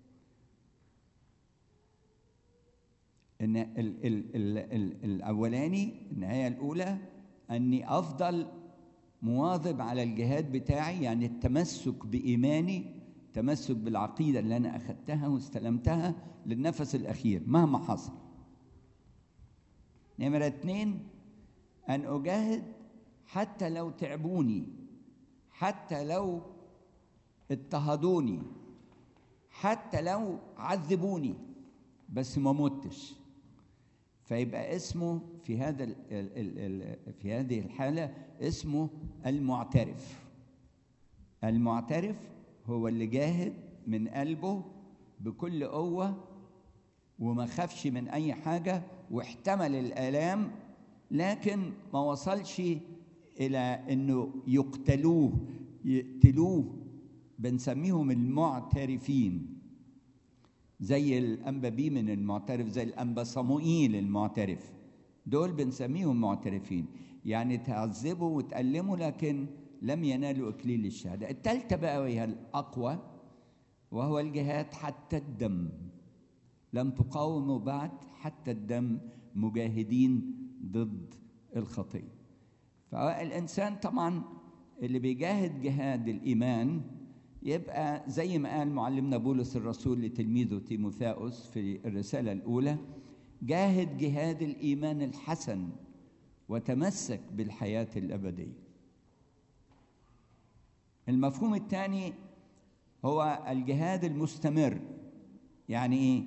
ان ال ال ال ال الاولاني النهايه الاولى اني افضل مواظب على الجهاد بتاعي يعني التمسك بايماني تمسك بالعقيده اللي انا اخذتها واستلمتها للنفس الاخير مهما حصل نمره اتنين ان اجاهد حتى لو تعبوني حتى لو اضطهدوني حتى لو عذبوني بس ما متش فيبقى اسمه في هذا ال ال ال في هذه الحالة اسمه المعترف المعترف هو اللي جاهد من قلبه بكل قوة وما خافش من أي حاجة واحتمل الآلام لكن ما وصلش إلى إنه يقتلوه يقتلوه بنسميهم المعترفين زي الأنبا بيمن المعترف زي الأنبا صموئيل المعترف دول بنسميهم معترفين يعني تعذبوا وتألموا لكن لم ينالوا إكليل الشهادة الثالثة بقى وهي الأقوى وهو الجهاد حتى الدم لم تقاوموا بعد حتى الدم مجاهدين ضد الخطية فالإنسان طبعا اللي بيجاهد جهاد الإيمان يبقى زي ما قال معلمنا بولس الرسول لتلميذه تيموثاوس في الرسالة الأولى جاهد جهاد الإيمان الحسن وتمسك بالحياة الأبدية المفهوم الثاني هو الجهاد المستمر يعني ايه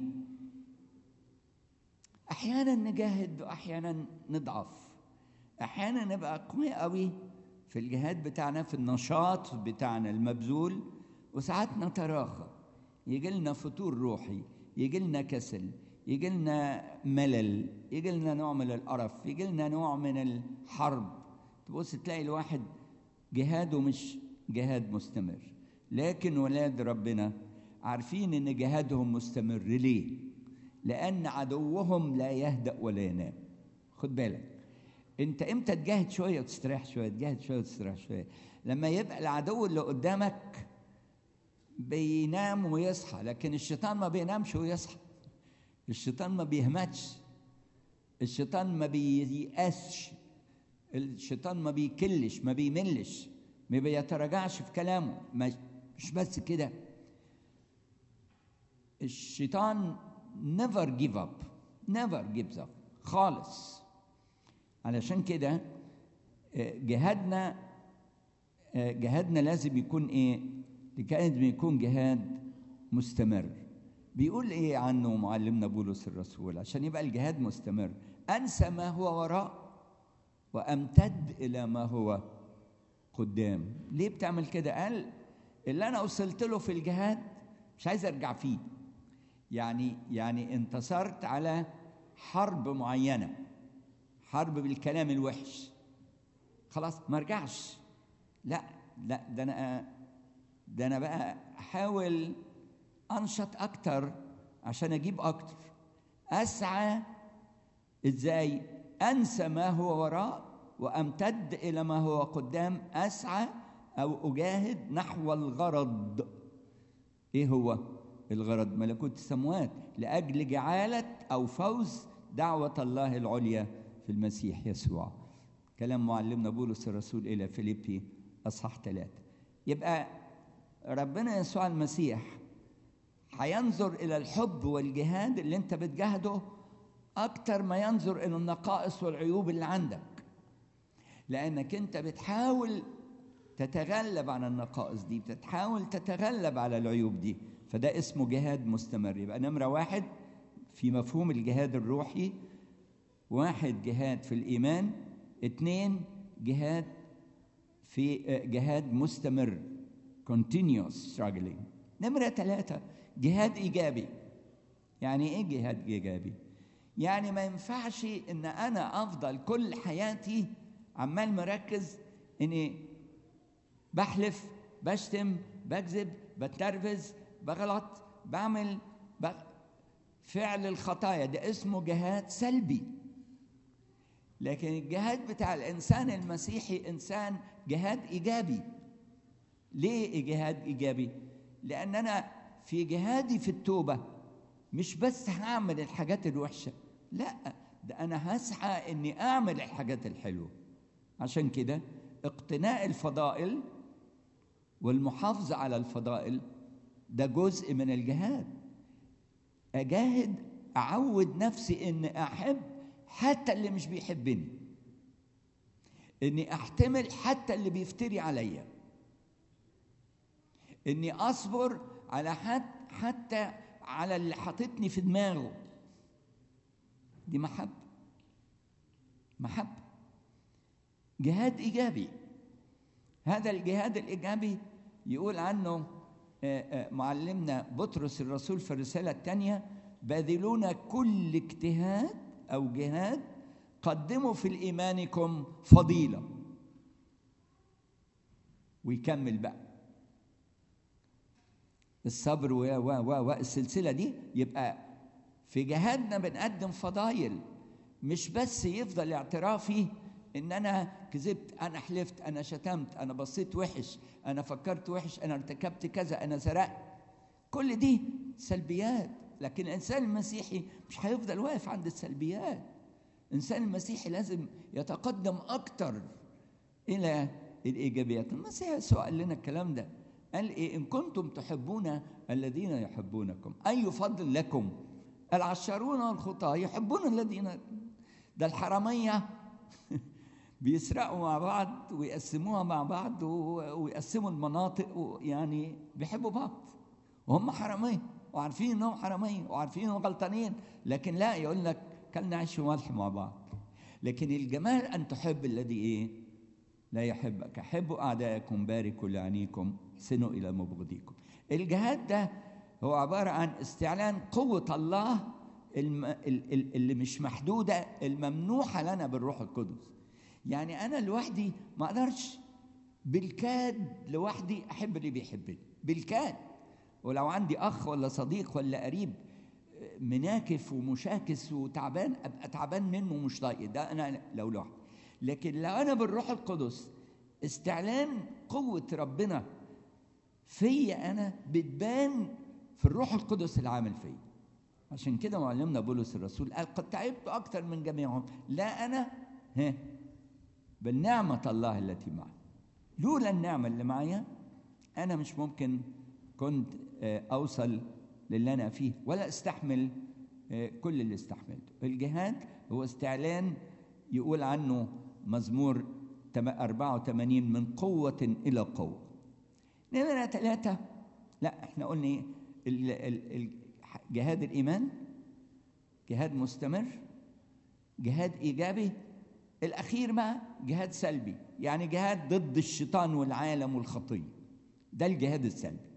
احيانا نجاهد واحيانا نضعف احيانا نبقى قوي قوي في الجهاد بتاعنا في النشاط بتاعنا المبذول وساعات نتراخى يجي لنا فتور روحي يجي لنا كسل يجي لنا ملل يجي لنا نوع من القرف يجي لنا نوع من الحرب تبص تلاقي الواحد جهاده مش جهاد مستمر لكن ولاد ربنا عارفين ان جهادهم مستمر ليه لان عدوهم لا يهدا ولا ينام خد بالك انت امتى تجاهد شويه وتستريح شويه تجاهد شويه وتستريح شويه لما يبقى العدو اللي قدامك بينام ويصحى لكن الشيطان ما بينامش ويصحى الشيطان ما بيهمتش الشيطان ما بييأسش الشيطان ما بيكلش ما بيملش ما بيتراجعش في كلامه ما- مش بس كده الشيطان never give up never gives up خالص علشان كده آه، جهادنا آه، جهادنا لازم يكون ايه لازم يكون جهاد مستمر بيقول ايه عنه معلمنا بولس الرسول عشان يبقى الجهاد مستمر انسى ما هو وراء وامتد الى ما هو قدام ليه بتعمل كده قال اللي انا وصلت له في الجهاد مش عايز ارجع فيه يعني يعني انتصرت على حرب معينه حرب بالكلام الوحش خلاص ما ارجعش لا لا ده انا ده انا بقى احاول انشط اكتر عشان اجيب اكتر اسعى ازاي انسى ما هو وراء وامتد الى ما هو قدام اسعى او اجاهد نحو الغرض ايه هو الغرض ملكوت السماوات لاجل جعاله او فوز دعوه الله العليا في المسيح يسوع كلام معلمنا بولس الرسول الى فيليبي اصحاح ثلاثه يبقى ربنا يسوع المسيح هينظر الى الحب والجهاد اللي انت بتجاهده اكتر ما ينظر الى النقائص والعيوب اللي عندك لانك انت بتحاول تتغلب على النقائص دي بتحاول تتغلب على العيوب دي فده اسمه جهاد مستمر يبقى نمرة واحد في مفهوم الجهاد الروحي واحد جهاد في الإيمان اتنين جهاد في آه، جهاد مستمر continuous struggling نمرة ثلاثة جهاد إيجابي يعني إيه جهاد إيجابي؟ يعني ما ينفعش إن أنا أفضل كل حياتي عمال مركز إني بحلف بشتم بكذب بتنرفز بغلط بعمل ب... فعل الخطايا ده اسمه جهاد سلبي لكن الجهاد بتاع الانسان المسيحي انسان جهاد ايجابي ليه جهاد ايجابي لان انا في جهادي في التوبه مش بس هعمل الحاجات الوحشه لا ده انا هسعى اني اعمل الحاجات الحلوه عشان كده اقتناء الفضائل والمحافظه على الفضائل ده جزء من الجهاد اجاهد اعود نفسي ان احب حتى اللي مش بيحبني اني احتمل حتى اللي بيفتري عليا اني اصبر على حد حتى على اللي حاططني في دماغه دي محبه محبه جهاد ايجابي هذا الجهاد الايجابي يقول عنه آه، آه، معلمنا بطرس الرسول في الرساله الثانيه باذلون كل اجتهاد او جهاد قدموا في الايمانكم فضيله ويكمل بقى الصبر و و و والسلسله دي يبقى في جهادنا بنقدم فضايل مش بس يفضل اعترافي ان انا كذبت انا حلفت انا شتمت انا بصيت وحش انا فكرت وحش انا ارتكبت كذا انا سرقت كل دي سلبيات لكن الانسان المسيحي مش هيفضل واقف عند السلبيات الانسان المسيحي لازم يتقدم اكتر الى الايجابيات المسيح يسوع قال لنا الكلام ده قال ايه ان كنتم تحبون الذين يحبونكم اي فضل لكم العشارون والخطاه يحبون الذين ده الحراميه بيسرقوا مع بعض ويقسموها مع بعض و- ويقسموا المناطق ويعني بيحبوا بعض وهم حراميه وعارفين انهم حراميه وعارفين انهم غلطانين لكن لا يقول لك كلنا عيش وملح مع بعض لكن الجمال ان تحب الذي ايه لا يحبك احبوا اعدائكم باركوا لعنيكم احسنوا الى مبغضيكم الجهاد ده هو عباره عن استعلان قوه الله الم... ال- ال- اللي مش محدوده الممنوحه لنا بالروح القدس يعني انا لوحدي ما اقدرش بالكاد لوحدي احب اللي بيحبني بالكاد ولو عندي اخ ولا صديق ولا قريب مناكف ومشاكس وتعبان ابقى تعبان منه ومش طايق ده انا لو لوحدي لكن لو انا بالروح القدس استعلان قوه ربنا فيا انا بتبان في الروح القدس العامل فيا عشان كده معلمنا بولس الرسول قال قد تعبت اكثر من جميعهم لا انا ها بل نعمه الله التي معي لولا النعمه اللي معايا انا مش ممكن كنت آه، اوصل للي انا فيه ولا استحمل آه، كل اللي استحملته الجهاد هو استعلان يقول عنه مزمور تم- 84 من قوة إلى قوة نمرة ثلاثة لا احنا قلنا ايه ال- ال- ال- جهاد الإيمان جهاد مستمر جهاد إيجابي الأخير بقى جهاد سلبي يعني جهاد ضد الشيطان والعالم والخطية ده الجهاد السلبي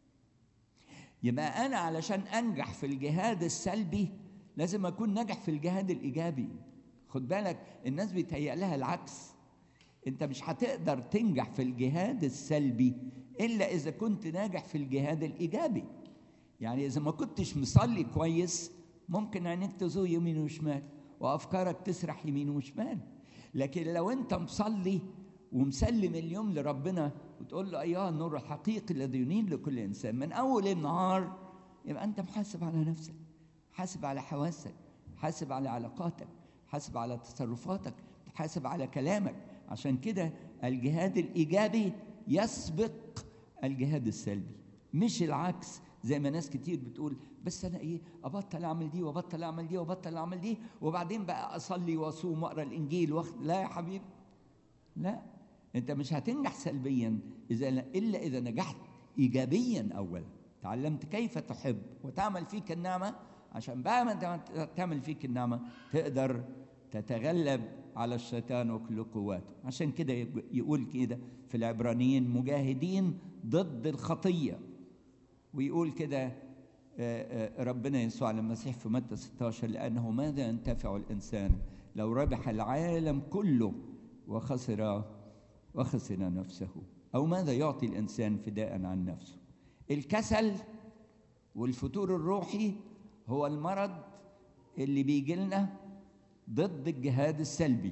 يبقى أنا علشان أنجح في الجهاد السلبي لازم أكون ناجح في الجهاد الإيجابي خد بالك الناس بيتهيأ لها العكس أنت مش هتقدر تنجح في الجهاد السلبي إلا إذا كنت ناجح في الجهاد الإيجابي يعني إذا ما كنتش مصلي كويس ممكن عينيك تزوق يمين وشمال وأفكارك تسرح يمين وشمال لكن لو أنت مصلي ومسلم اليوم لربنا وتقول له أيها النور الحقيقي الذي ينير لكل إنسان من أول النهار يبقى أنت محاسب على نفسك حاسب على حواسك حاسب على علاقاتك حاسب على تصرفاتك حاسب على كلامك عشان كده الجهاد الإيجابي يسبق الجهاد السلبي مش العكس زي ما ناس كتير بتقول بس انا ايه ابطل اعمل دي وابطل اعمل دي وابطل اعمل دي وبعدين بقى اصلي واصوم واقرا الانجيل واخد لا يا حبيبي لا انت مش هتنجح سلبيا اذا الا اذا نجحت ايجابيا اولا تعلمت كيف تحب وتعمل فيك النعمه عشان بقى ما انت تعمل فيك النعمه تقدر تتغلب على الشيطان وكل قواته عشان كده يقول كده في العبرانيين مجاهدين ضد الخطيه ويقول كده آه، آه، ربنا يسوع المسيح في متى 16 لأنه ماذا ينتفع الإنسان لو ربح العالم كله وخسر وخسر نفسه أو ماذا يعطي الإنسان فداء عن نفسه الكسل والفتور الروحي هو المرض اللي بيجي لنا ضد الجهاد السلبي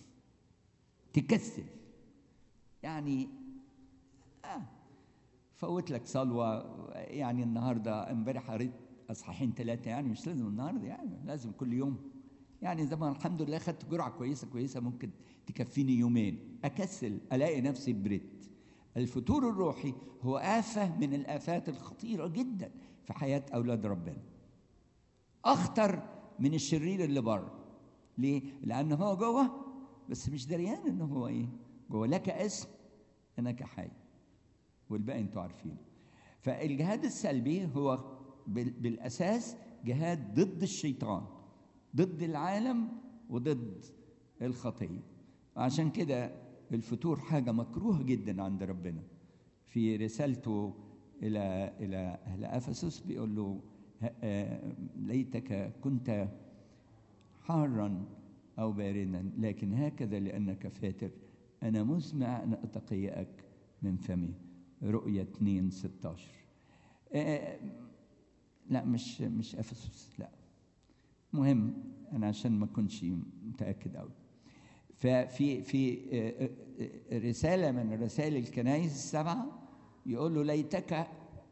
تكسل يعني آه فوت لك صلوة يعني النهاردة امبارح قريت أصحاحين ثلاثة يعني مش لازم النهاردة يعني لازم كل يوم يعني زي ما الحمد لله خدت جرعة كويسة كويسة ممكن تكفيني يومين أكسل ألاقي نفسي بريت الفتور الروحي هو آفة من الآفات الخطيرة جدا في حياة أولاد ربنا أخطر من الشرير اللي بره ليه؟ لأنه هو جوه بس مش دريان إنه هو إيه؟ جوه لك اسم أنك حي والباقي انتوا عارفين فالجهاد السلبي هو بال- بالاساس جهاد ضد الشيطان ضد العالم وضد الخطيه عشان كده الفتور حاجه مكروهه جدا عند ربنا في رسالته الى الى اهل افسس بيقول له ه- آه، ليتك كنت حارا او باردا لكن هكذا لانك فاتر انا مسمع ان اتقيأك من فمي رؤية 2 16 آه لا مش مش افسس لا مهم انا عشان ما اكونش متاكد قوي ففي في آه، آه، رساله من رسائل الكنائس السبعه يقول له ليتك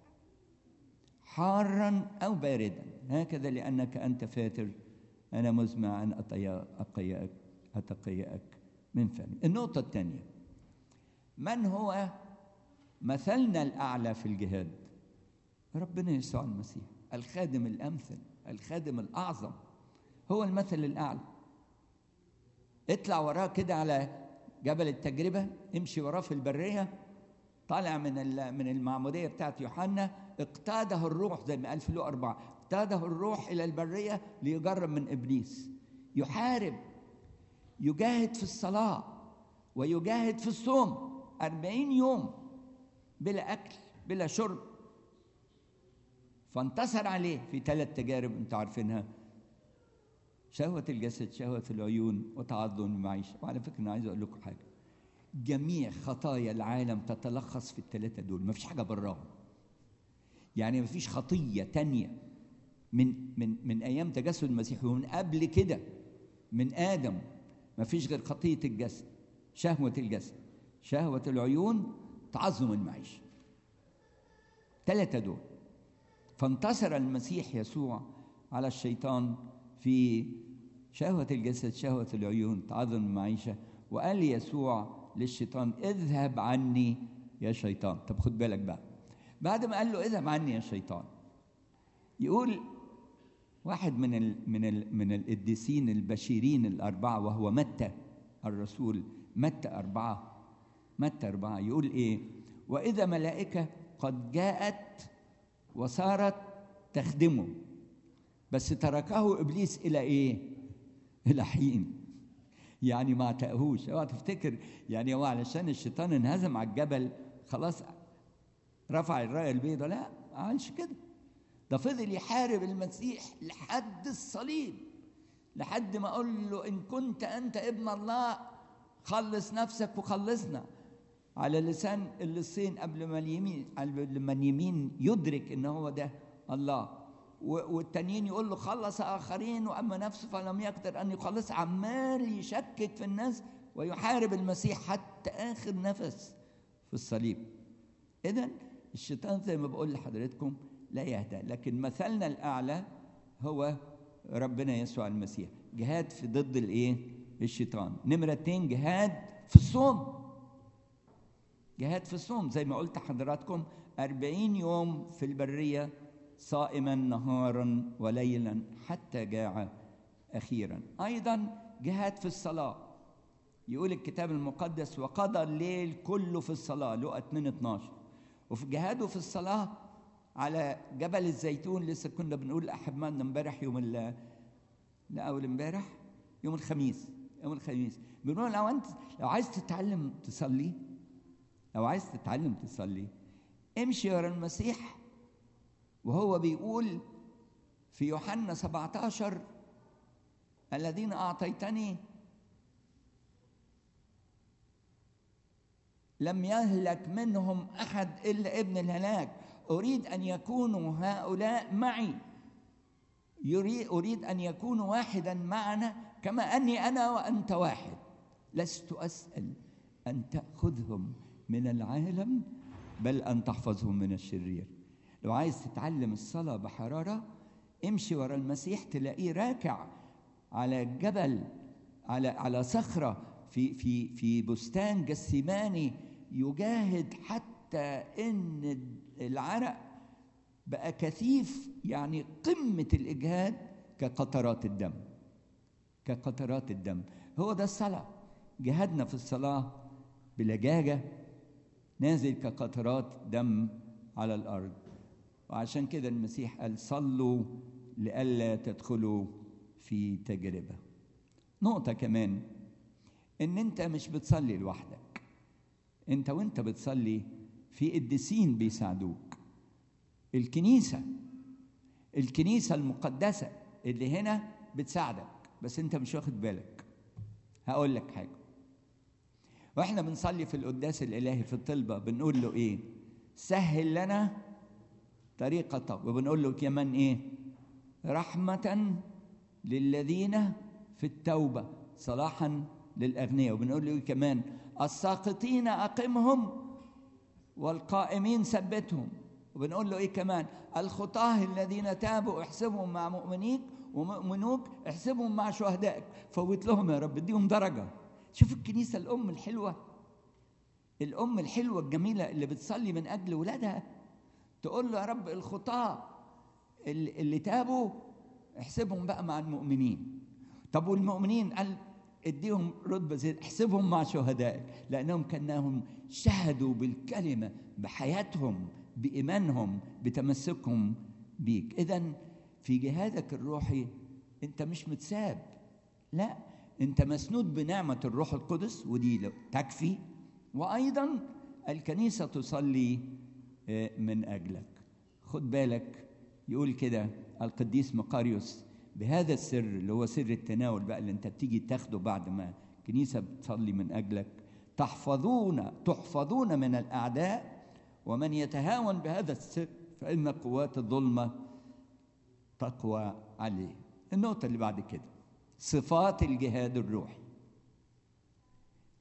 حارا او باردا هكذا لانك انت فاتر انا مزمع ان أطيا- اقيأك اتقيأك من فمي النقطه الثانيه من هو مثلنا الاعلى في الجهاد ربنا يسوع المسيح الخادم الامثل الخادم الاعظم هو المثل الاعلى اطلع وراه كده على جبل التجربه امشي وراه في البريه طالع من ال- من المعموديه بتاعت يوحنا اقتاده الروح زي ما قال في لوقا أربعة اقتاده الروح الى البريه ليجرب من ابليس يحارب يجاهد في الصلاه ويجاهد في الصوم أربعين يوم بلا أكل بلا شرب فانتصر عليه في ثلاث تجارب انتوا عارفينها شهوة الجسد شهوة العيون وتعظم المعيشة وعلى فكرة أنا عايز أقول لكم حاجة جميع خطايا العالم تتلخص في الثلاثة دول ما فيش حاجة براهم يعني ما فيش خطية تانية من من من أيام تجسد المسيح ومن قبل كده من آدم ما فيش غير خطية الجسد شهوة الجسد شهوة العيون تعظم المعيشة ثلاثة دول فانتصر المسيح يسوع على الشيطان في شهوة الجسد شهوة العيون تعظم المعيشة وقال يسوع للشيطان اذهب عني يا شيطان طب خد بالك بقى بعد ما قال له اذهب عني يا شيطان يقول واحد من ال من ال من القديسين البشيرين الأربعة وهو متى الرسول متى أربعة متى أربعة يقول إيه وإذا ملائكة قد جاءت وصارت تخدمه بس تركه إبليس إلى إيه إلى حين يعني ما عتقهوش اوعى تفتكر يعني هو علشان الشيطان انهزم على الجبل خلاص رفع الرايه البيضاء لا ما عملش كده ده فضل يحارب المسيح لحد الصليب لحد ما اقول له ان كنت انت ابن الله خلص نفسك وخلصنا على لسان اللصين قبل ما اليمين قبل ما اليمين يدرك ان هو ده الله والتانيين يقول له خلص اخرين واما نفسه فلم يقدر ان يخلص عمال يشكك في الناس ويحارب المسيح حتى اخر نفس في الصليب اذا الشيطان زي ما بقول لحضرتكم لا يهدى لكن مثلنا الاعلى هو ربنا يسوع المسيح جهاد في ضد الايه الشيطان نمره اتنين جهاد في الصوم جهاد في الصوم زي ما قلت حضراتكم أربعين يوم في البرية صائما نهارا وليلا حتى جاع أخيرا أيضا جهاد في الصلاة يقول الكتاب المقدس وقضى الليل كله في الصلاة لقى 2 12 وفي جهاده في الصلاة على جبل الزيتون لسه كنا بنقول لأحبائنا امبارح يوم ال لا أول امبارح يوم الخميس يوم الخميس بنقول لو أنت لو عايز تتعلم تصلي لو عايز تتعلم تصلي امشي ورا المسيح وهو بيقول في يوحنا 17 الذين أعطيتني لم يهلك منهم أحد إلا ابن الهلاك أريد أن يكونوا هؤلاء معي يريد أريد أن يكونوا واحدا معنا كما أني أنا وأنت واحد لست أسأل أن تأخذهم من العالم بل أن تحفظهم من الشرير لو عايز تتعلم الصلاة بحرارة امشي ورا المسيح تلاقيه راكع على جبل على على صخرة في في في بستان جسيماني يجاهد حتى ان العرق بقى كثيف يعني قمة الإجهاد كقطرات الدم كقطرات الدم هو ده الصلاة جهادنا في الصلاة بلجاجة نازل كقطرات دم على الأرض وعشان كده المسيح قال صلوا لئلا تدخلوا في تجربة نقطة كمان إن أنت مش بتصلي لوحدك أنت وأنت بتصلي في قديسين بيساعدوك الكنيسة الكنيسة المقدسة اللي هنا بتساعدك بس أنت مش واخد بالك هقول لك حاجة واحنا بنصلي في القداس الإلهي في الطلبة بنقول له إيه سهل لنا طريقتك وبنقول له كمان ايه رحمة للذين في التوبة صلاحا للأغنياء وبنقول له كمان الساقطين أقمهم والقائمين ثبتهم وبنقول له ايه كمان الخطاه الذين تابوا احسبهم مع مؤمنيك ومؤمنوك احسبهم مع شهدائك فوت لهم يا رب اديهم درجه شوف الكنيسه الام الحلوه الام الحلوه الجميله اللي بتصلي من اجل ولادها تقول له يا رب الخطاه اللي, اللي تابوا احسبهم بقى مع المؤمنين طب والمؤمنين قال اديهم رتبه زي احسبهم مع شهدائك لانهم كانهم شهدوا بالكلمه بحياتهم بايمانهم بتمسكهم بيك اذا في جهادك الروحي انت مش متساب لا انت مسنود بنعمه الروح القدس ودي تكفي وايضا الكنيسه تصلي من اجلك خد بالك يقول كده القديس مقاريوس بهذا السر اللي هو سر التناول بقى اللي انت بتيجي تاخده بعد ما الكنيسه بتصلي من اجلك تحفظون تحفظون من الاعداء ومن يتهاون بهذا السر فان قوات الظلمه تقوى عليه النقطه اللي بعد كده صفات الجهاد الروحي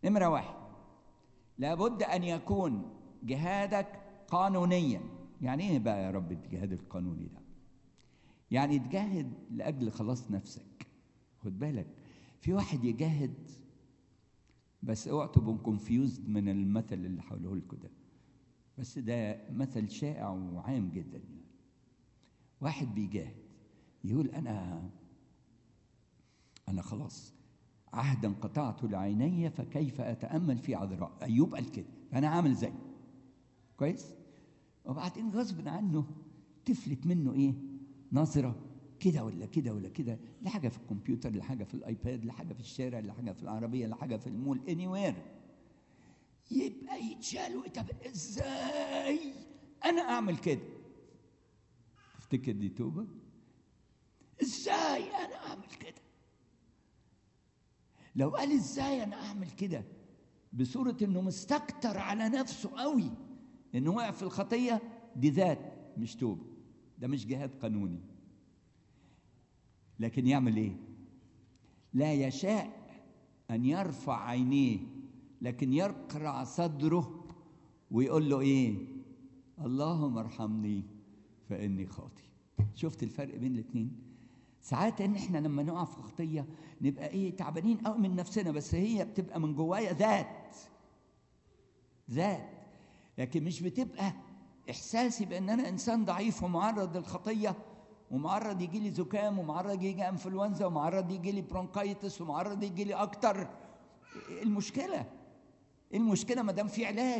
نمرة واحد لابد أن يكون جهادك قانونيا يعني إيه بقى يا رب الجهاد القانوني ده يعني تجاهد لأجل خلاص نفسك خد بالك في واحد يجاهد بس اوعوا تبقوا كونفيوزد من المثل اللي هقوله لكم ده بس ده مثل شائع وعام جدا يعني واحد بيجاهد يقول انا انا خلاص عهدا قطعته لعيني فكيف اتامل في عذراء ايوب قال كده فانا عامل زي كويس وبعدين غصب عنه تفلت منه ايه نظره كده ولا كده ولا كده لحاجه في الكمبيوتر لحاجه في الايباد لحاجه في الشارع لحاجه في العربيه لحاجه في المول اني وير يبقى يتشال طب ازاي انا اعمل كده تفتكر دي توبه ازاي انا اعمل كده لو قال ازاي انا اعمل كده بصوره انه مستكتر على نفسه قوي انه وقع في الخطيه دي ذات مش توبه ده مش جهاد قانوني لكن يعمل ايه لا يشاء ان يرفع عينيه لكن يقرع صدره ويقول له ايه اللهم ارحمني فاني خاطي شفت الفرق بين الاثنين ساعات ان احنا لما نقع في خطيه نبقى ايه تعبانين قوي من نفسنا بس هي بتبقى من جوايا ذات ذات لكن مش بتبقى احساسي بان انا انسان ضعيف ومعرض للخطيه ومعرض يجي لي زكام ومعرض يجي انفلونزا ومعرض يجي لي برونكايتس ومعرض يجي لي اكتر المشكله المشكله ما دام في علاج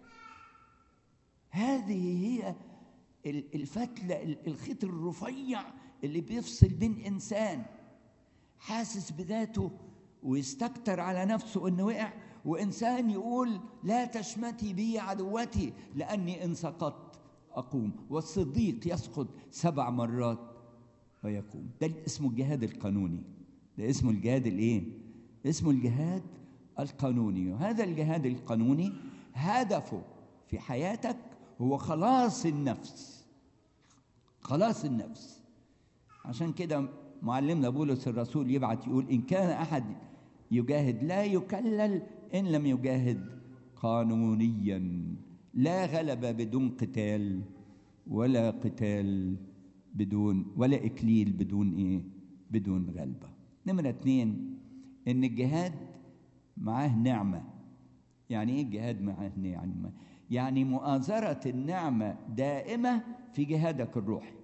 هذه هي الفتله الخيط الرفيع اللي بيفصل بين انسان حاسس بذاته ويستكتر على نفسه انه وقع وانسان يقول لا تشمتي بي عدوتي لاني ان سقطت اقوم والصديق يسقط سبع مرات ويقوم ده اسمه الجهاد القانوني ده اسمه الجهاد الايه اسمه الجهاد القانوني وهذا الجهاد القانوني هدفه في حياتك هو خلاص النفس خلاص النفس عشان كده معلمنا بولس الرسول يبعت يقول ان كان احد يجاهد لا يكلل ان لم يجاهد قانونيا لا غلبه بدون قتال ولا قتال بدون ولا اكليل بدون ايه بدون غلبه نمره اتنين ان الجهاد معاه نعمه يعني ايه الجهاد معاه نعمه يعني مؤازره النعمه دائمه في جهادك الروحي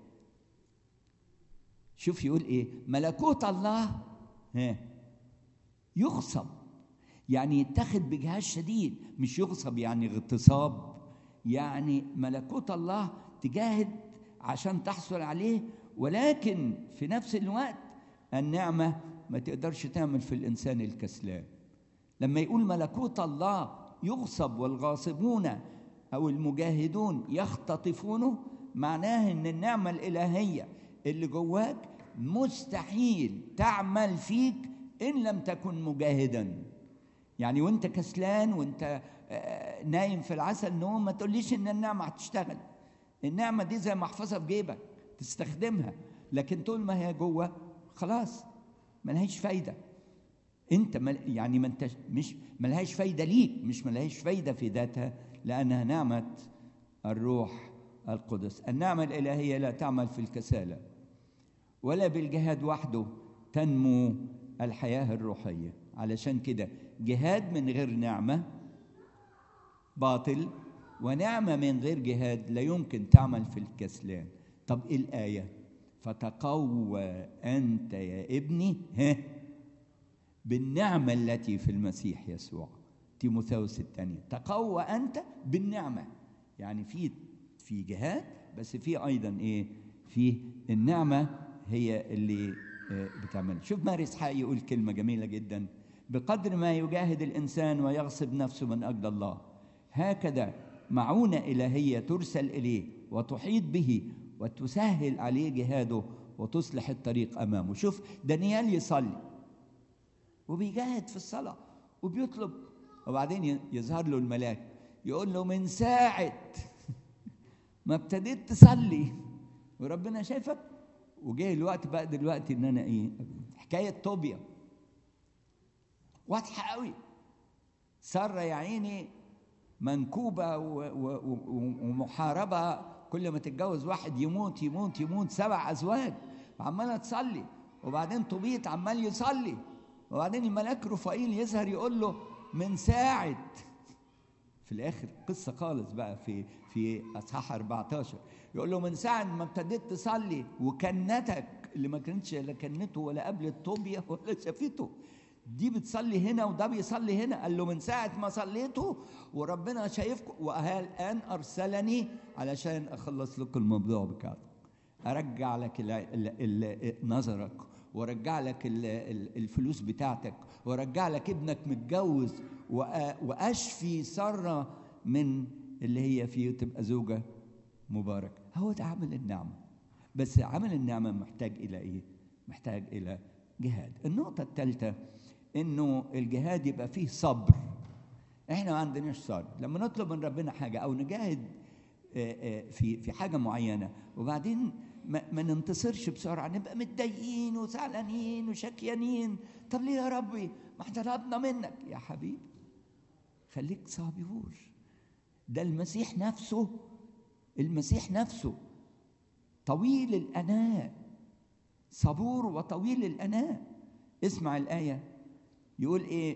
شوف يقول ايه ملكوت الله ها يغصب يعني يتخذ بجهاز شديد مش يغصب يعني اغتصاب يعني ملكوت الله تجاهد عشان تحصل عليه ولكن في نفس الوقت النعمه ما تقدرش تعمل في الانسان الكسلان لما يقول ملكوت الله يغصب والغاصبون او المجاهدون يختطفونه معناه ان النعمه الالهيه اللي جواك مستحيل تعمل فيك ان لم تكن مجاهدا يعني وانت كسلان وانت نايم في العسل نوم ما تقوليش ان النعمه هتشتغل النعمه دي زي محفظه في جيبك تستخدمها لكن طول ما هي جوه خلاص ملهاش فايده انت مل يعني ما انت مش ملهاش فايده ليك مش ملهاش فايده في ذاتها لانها نعمه الروح القدس النعمه الالهيه لا تعمل في الكساله ولا بالجهاد وحده تنمو الحياه الروحيه علشان كده جهاد من غير نعمه باطل ونعمه من غير جهاد لا يمكن تعمل في الكسلان طب ايه الايه فتقوى انت يا ابني ها بالنعمه التي في المسيح يسوع تيموثاوس الثانيه تقوى انت بالنعمه يعني في في جهاد بس في ايضا ايه في النعمه هي اللي بتعمل شوف ماري اسحاق يقول كلمه جميله جدا بقدر ما يجاهد الانسان ويغصب نفسه من اجل الله هكذا معونه الهيه ترسل اليه وتحيط به وتسهل عليه جهاده وتصلح الطريق امامه شوف دانيال يصلي وبيجاهد في الصلاه وبيطلب وبعدين يظهر له الملاك يقول له من ساعه ما ابتديت تصلي وربنا شايفك وجه الوقت بقى دلوقتي ان انا ايه حكايه طوبيا واضحه قوي سارة يا عيني منكوبة و- و- و- ومحاربة كل ما تتجوز واحد يموت يموت يموت سبع أزواج وعمالة تصلي وبعدين طبيط عمال يصلي وبعدين الملاك رفائيل يظهر يقول له من ساعة في الاخر قصه خالص بقى في في اصحاح 14 يقول له من ساعه ما ابتديت تصلي وكنتك اللي ما كانتش لا كنته ولا قبل طوبيا ولا شافته دي بتصلي هنا وده بيصلي هنا قال له من ساعه ما صليته وربنا شايفكم والان ارسلني علشان اخلص لكم الموضوع بتاعكم ارجع لك ال ال ال نظرك وارجع لك ال ال الفلوس بتاعتك وارجع لك ابنك متجوز وأ- واشفي ساره من اللي هي فيه تبقى زوجه مباركه هو ده عمل النعمه بس عمل النعمه محتاج الى ايه محتاج الى جهاد النقطه الثالثه انه الجهاد يبقى فيه صبر احنا ما عندناش صبر لما نطلب من ربنا حاجه او نجاهد آه، آه، في في حاجه معينه وبعدين ما, ما ننتصرش بسرعه نبقى متضايقين وزعلانين وشكيانين طب ليه يا ربي ما احنا طلبنا منك يا حبيبي خليك صبور ده المسيح نفسه المسيح نفسه طويل الاناة صبور وطويل الاناة اسمع الايه يقول ايه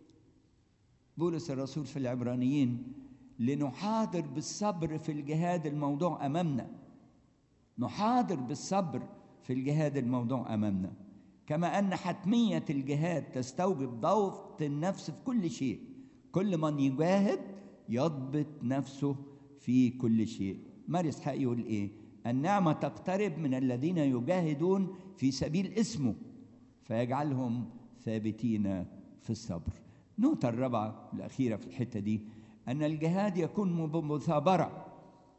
بولس الرسول في العبرانيين لنحاضر بالصبر في الجهاد الموضوع امامنا نحاضر بالصبر في الجهاد الموضوع امامنا كما ان حتميه الجهاد تستوجب ضبط النفس في كل شيء كل من يجاهد يضبط نفسه في كل شيء ماري اسحاق يقول ايه النعمه تقترب من الذين يجاهدون في سبيل اسمه فيجعلهم ثابتين في الصبر النقطة الرابعة الأخيرة في الحتة دي أن الجهاد يكون بمثابرة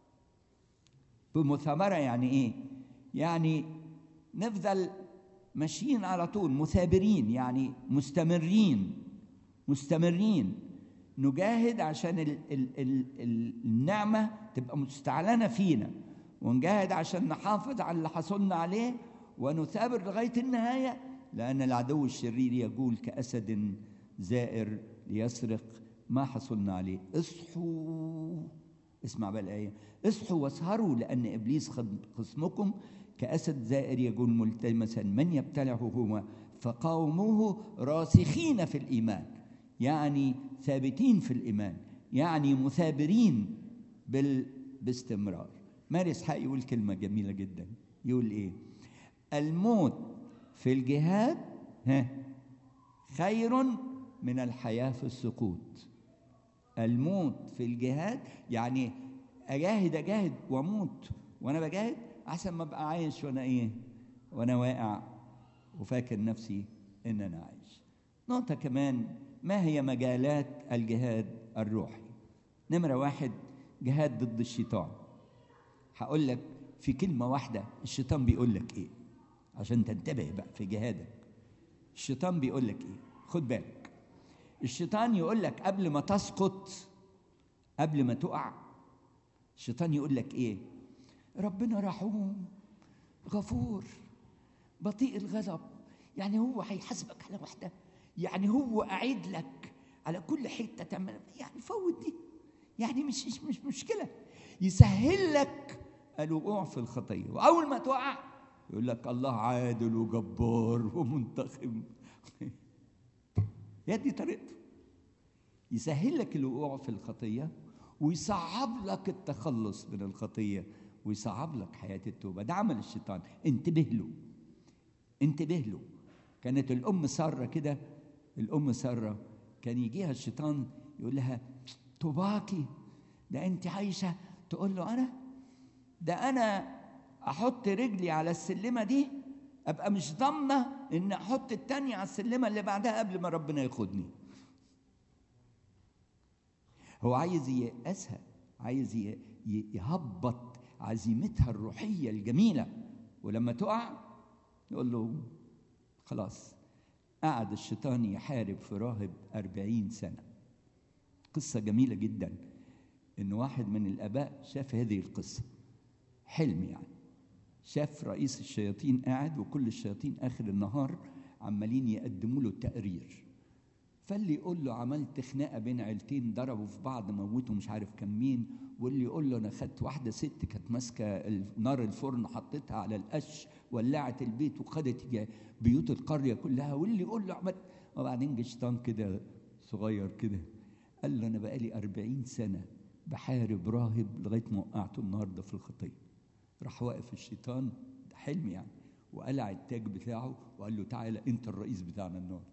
بمثابرة يعني إيه؟ يعني نفضل ماشيين على طول مثابرين يعني مستمرين مستمرين نجاهد عشان ال ال ال ال النعمة تبقى مستعلنة فينا ونجاهد عشان نحافظ على اللي حصلنا عليه ونثابر لغاية النهاية لأن العدو الشرير يقول كأسد زائر ليسرق ما حصلنا عليه اصحوا اسمع بقى الآية اصحوا واسهروا لأن إبليس خد- خصمكم كأسد زائر يقول ملتمسا من يبتلعه هو فقاوموه راسخين في الإيمان يعني ثابتين في الإيمان يعني مثابرين بال... باستمرار ماري اسحاق يقول كلمة جميلة جدا يقول إيه الموت في الجهاد ها خير من الحياة في السقوط الموت في الجهاد يعني أجاهد أجاهد وأموت وأنا بجاهد أحسن ما أبقى عايش وأنا إيه وأنا واقع وفاكر نفسي إن أنا عايش نقطة كمان ما هي مجالات الجهاد الروحي نمرة واحد جهاد ضد الشيطان هقول لك في كلمة واحدة الشيطان بيقول لك إيه عشان تنتبه بقى في جهادك الشيطان بيقول لك إيه خد بالك الشيطان يقول لك قبل ما تسقط قبل ما تقع الشيطان يقول لك ايه ربنا رحوم غفور بطيء الغضب يعني هو هيحاسبك على واحده يعني هو قاعد لك على كل حته تعمل يعني فوت دي يعني مش مش, مش مشكله يسهل لك الوقوع في الخطيه واول ما تقع يقول لك الله عادل وجبار ومنتقم هي دي طريقته يسهل لك الوقوع في الخطيه ويصعب لك التخلص من الخطيه ويصعب لك حياه التوبه ده عمل الشيطان انتبه له انتبه له كانت الام ساره كده الام ساره كان يجيها الشيطان يقول لها طوباكي ده انت عايشه تقول له انا ده انا احط رجلي على السلمه دي ابقى مش ضامنه ان احط التانية على السلمه اللي بعدها قبل ما ربنا ياخدني هو عايز ييأسها عايز ي- ي- يهبط عزيمتها الروحية الجميلة ولما تقع يقول له خلاص قعد الشيطان يحارب في راهب أربعين سنة قصة جميلة جدا إن واحد من الآباء شاف هذه القصة حلم يعني شاف رئيس الشياطين قاعد وكل الشياطين آخر النهار عمالين يقدموا له التقرير فاللي يقول له عملت خناقه بين عيلتين ضربوا في بعض موتوا مش عارف كان مين واللي يقول له انا خدت واحده ست كانت ماسكه ال- نار الفرن حطيتها على القش ولعت البيت وخدت جا- بيوت القريه كلها واللي يقول له عملت وبعدين جه شيطان كده صغير كده قال له انا بقالي أربعين سنه بحارب راهب لغايه ما وقعته النهارده في الخطيه راح واقف الشيطان ده حلم يعني وقلع التاج بتاعه وقال له تعالى انت الرئيس بتاعنا النهارده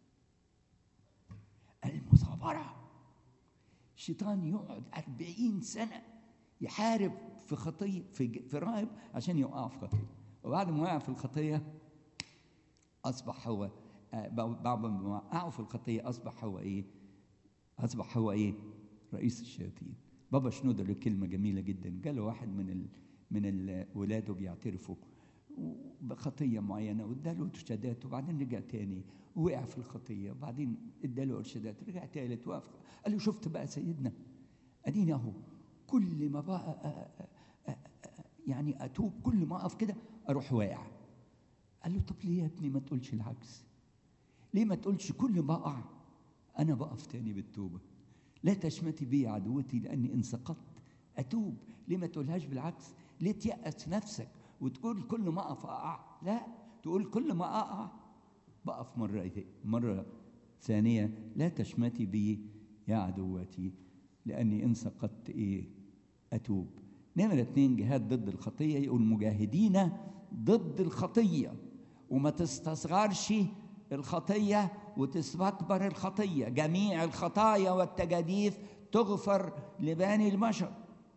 المثابرة الشيطان يقعد أربعين سنة يحارب في خطية في, ج- في راهب عشان يوقعه في خطية وبعد ما وقع في الخطية أصبح هو آه، بعد ما وقعه في الخطية أصبح هو إيه؟ أصبح هو إيه؟ رئيس الشياطين بابا شنودة له كلمة جميلة جدا جاله واحد من ال من ال- ولاده بيعترفوا بخطية معينة واداله إرشادات وبعدين رجع تاني وقع في الخطية وبعدين اداله إرشادات رجع تالت وقف قال له شفت بقى سيدنا أديني أهو كل ما بقى أ- أ- أ- أ- يعني أتوب كل ما أقف كده أروح واقع قال له طب ليه يا ابني ما تقولش العكس ليه ما تقولش كل ما أقع أنا بقف تاني بالتوبة لا تشمتي بي عدوتي لأني إن سقطت أتوب ليه ما تقولهاش بالعكس ليه تيأس نفسك وتقول كل ما أقف أقع لا تقول كل ما أقع بقف مرة مرة ثانية لا تشمتي بي يا عدوتي لأني إن سقطت إيه أتوب نمرة اتنين جهاد ضد الخطية يقول مجاهدين ضد الخطية وما تستصغرش الخطية وتستكبر الخطية جميع الخطايا والتجاديف تغفر لباني البشر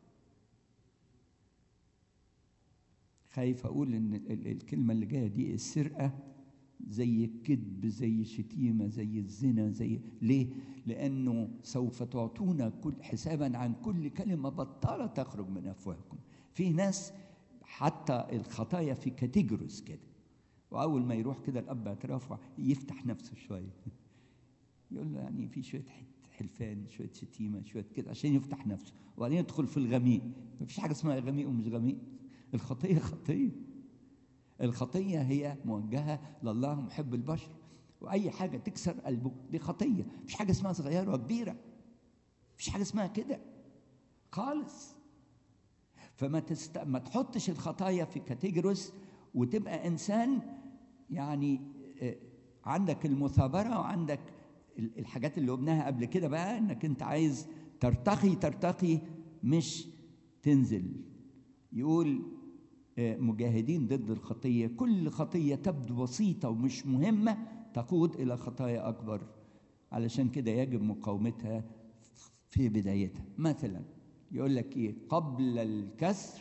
خايف أقول إن ال- ال- الكلمة اللي جاية دي السرقة زي الكذب زي الشتيمة زي الزنا زي ليه؟ لأنه سوف تعطونا كل حسابا عن كل كلمة بطالة تخرج من أفواهكم في ناس حتى الخطايا في كاتيجوريز كده وأول ما يروح كده الأب اعترافه يفتح نفسه شوية يقول له يعني في شوية حت- حلفان شوية شتيمة شوية كده عشان يفتح نفسه وبعدين يدخل في الغميق مفيش حاجة اسمها غميق ومش غميق الخطية خطية الخطية هي موجهة لله محب البشر وأي حاجة تكسر قلبه دي خطية مفيش حاجة اسمها صغيرة وكبيرة مفيش حاجة اسمها كده خالص فما تست... ما تحطش الخطايا في كاتيجوريز وتبقى انسان يعني آه، عندك المثابره وعندك ال- الحاجات اللي قلناها قبل كده بقى انك انت عايز ترتقي ترتقي مش تنزل يقول آه، مجاهدين ضد الخطيه كل خطيه تبدو بسيطه ومش مهمه تقود الى خطايا اكبر علشان كده يجب مقاومتها في بدايتها مثلا يقول لك ايه قبل الكسر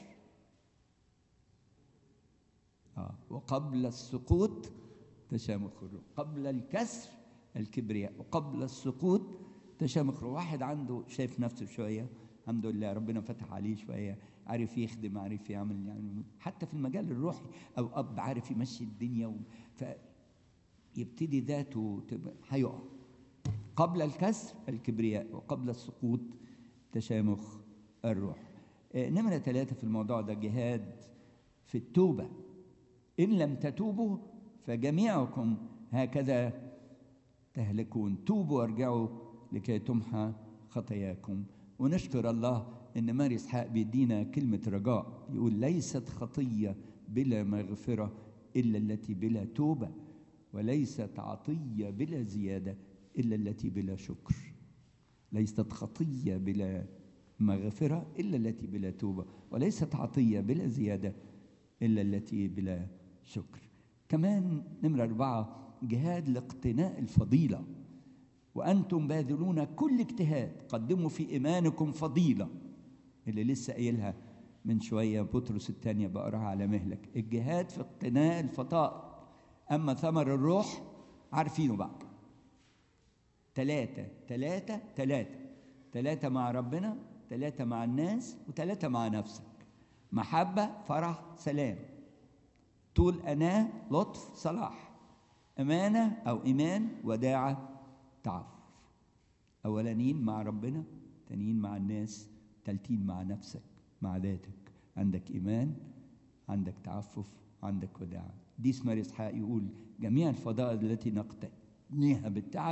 آه. وقبل السقوط تشامخ الروح قبل الكسر الكبرياء وقبل السقوط تشامخ الروح واحد عنده شايف نفسه شويه الحمد لله ربنا فتح عليه شويه عارف يخدم عارف يعمل يعني حتى في المجال الروحي او اب عارف يمشي الدنيا و... فيبتدي ذاته تبقى هيقع قبل الكسر الكبرياء وقبل السقوط تشامخ الروح آه، نمرة ثلاثة في الموضوع ده جهاد في التوبة إن لم تتوبوا فجميعكم هكذا تهلكون توبوا وارجعوا لكي تمحى خطاياكم ونشكر الله ان ماري اسحاق بيدينا كلمه رجاء يقول ليست خطيه بلا مغفره الا التي بلا توبه وليست عطيه بلا زياده الا التي بلا شكر ليست خطيه بلا مغفره الا التي بلا توبه وليست عطيه بلا زياده الا التي بلا شكر كمان نمره اربعه جهاد لاقتناء الفضيله وأنتم باذلون كل اجتهاد قدموا في إيمانكم فضيلة اللي لسه قايلها من شوية بطرس الثانية بقراها على مهلك الجهاد في اقتناء الفضائل أما ثمر الروح عارفينه بقى ثلاثة ثلاثة ثلاثة ثلاثة مع ربنا ثلاثة مع الناس وثلاثة مع نفسك محبة فرح سلام طول أناة لطف صلاح أمانة أو إيمان وداعة تعفف أولانيين مع ربنا تانيين مع الناس تالتين مع نفسك مع ذاتك عندك إيمان عندك تعفف عندك وداعة دي اسمها إسحاق يقول جميع الفضائل التي نقتنيها بالتعب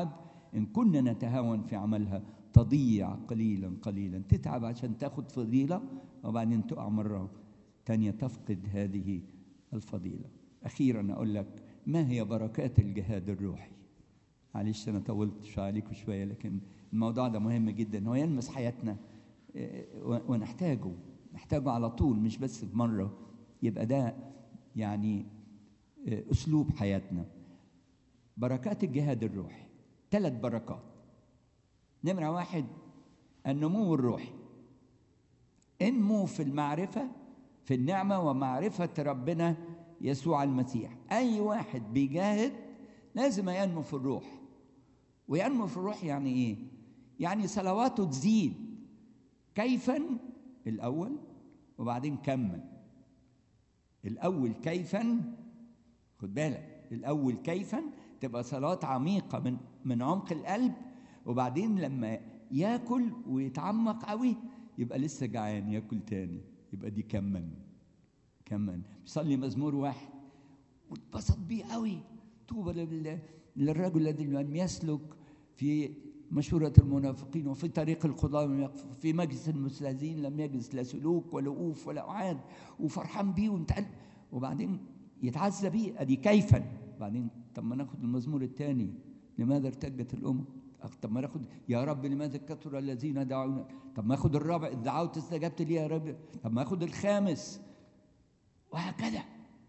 إن كنا نتهاون في عملها تضيع قليلا قليلا تتعب عشان تاخد فضيلة وبعدين تقع مرة تانية تفقد هذه الفضيلة أخيرا أقول لك ما هي بركات الجهاد الروحي معلش أنا طولت شوية عليكم شوية لكن الموضوع ده مهم جدا هو يلمس حياتنا آه، و- ونحتاجه نحتاجه على طول مش بس في مرة يبقى ده يعني آه، أسلوب حياتنا بركات الجهاد الروحي ثلاث بركات نمرة واحد النمو الروحي انمو في المعرفة في النعمة ومعرفة ربنا يسوع المسيح أي واحد بيجاهد لازم ينمو في الروح وينمو في الروح يعني إيه؟ يعني صلواته تزيد كيفا الأول وبعدين كمل الأول كيفا خد بالك الأول كيفا تبقى صلاة عميقة من من عمق القلب وبعدين لما ياكل ويتعمق قوي يبقى لسه جعان ياكل تاني يبقى دي كمل كمل بيصلي مزمور واحد واتبسط بيه قوي طوبى لل- للرجل الذي لم يسلك في مشورة المنافقين وفي طريق القضاة لم يقف في مجلس المستهزئين لم يجلس لا سلوك ولا أوف ولا أعاد وفرحان بيه ومتقل وبعدين يتعزى بيه ادي كيفا بعدين طب ما ناخد المزمور الثاني لماذا ارتجت الامم أخ، طب ما ناخد يا رب لماذا كثر الذين دعونا طب ما اخد الرابع إذ دعوت استجبت لي يا رب طب ما اخد الخامس وهكذا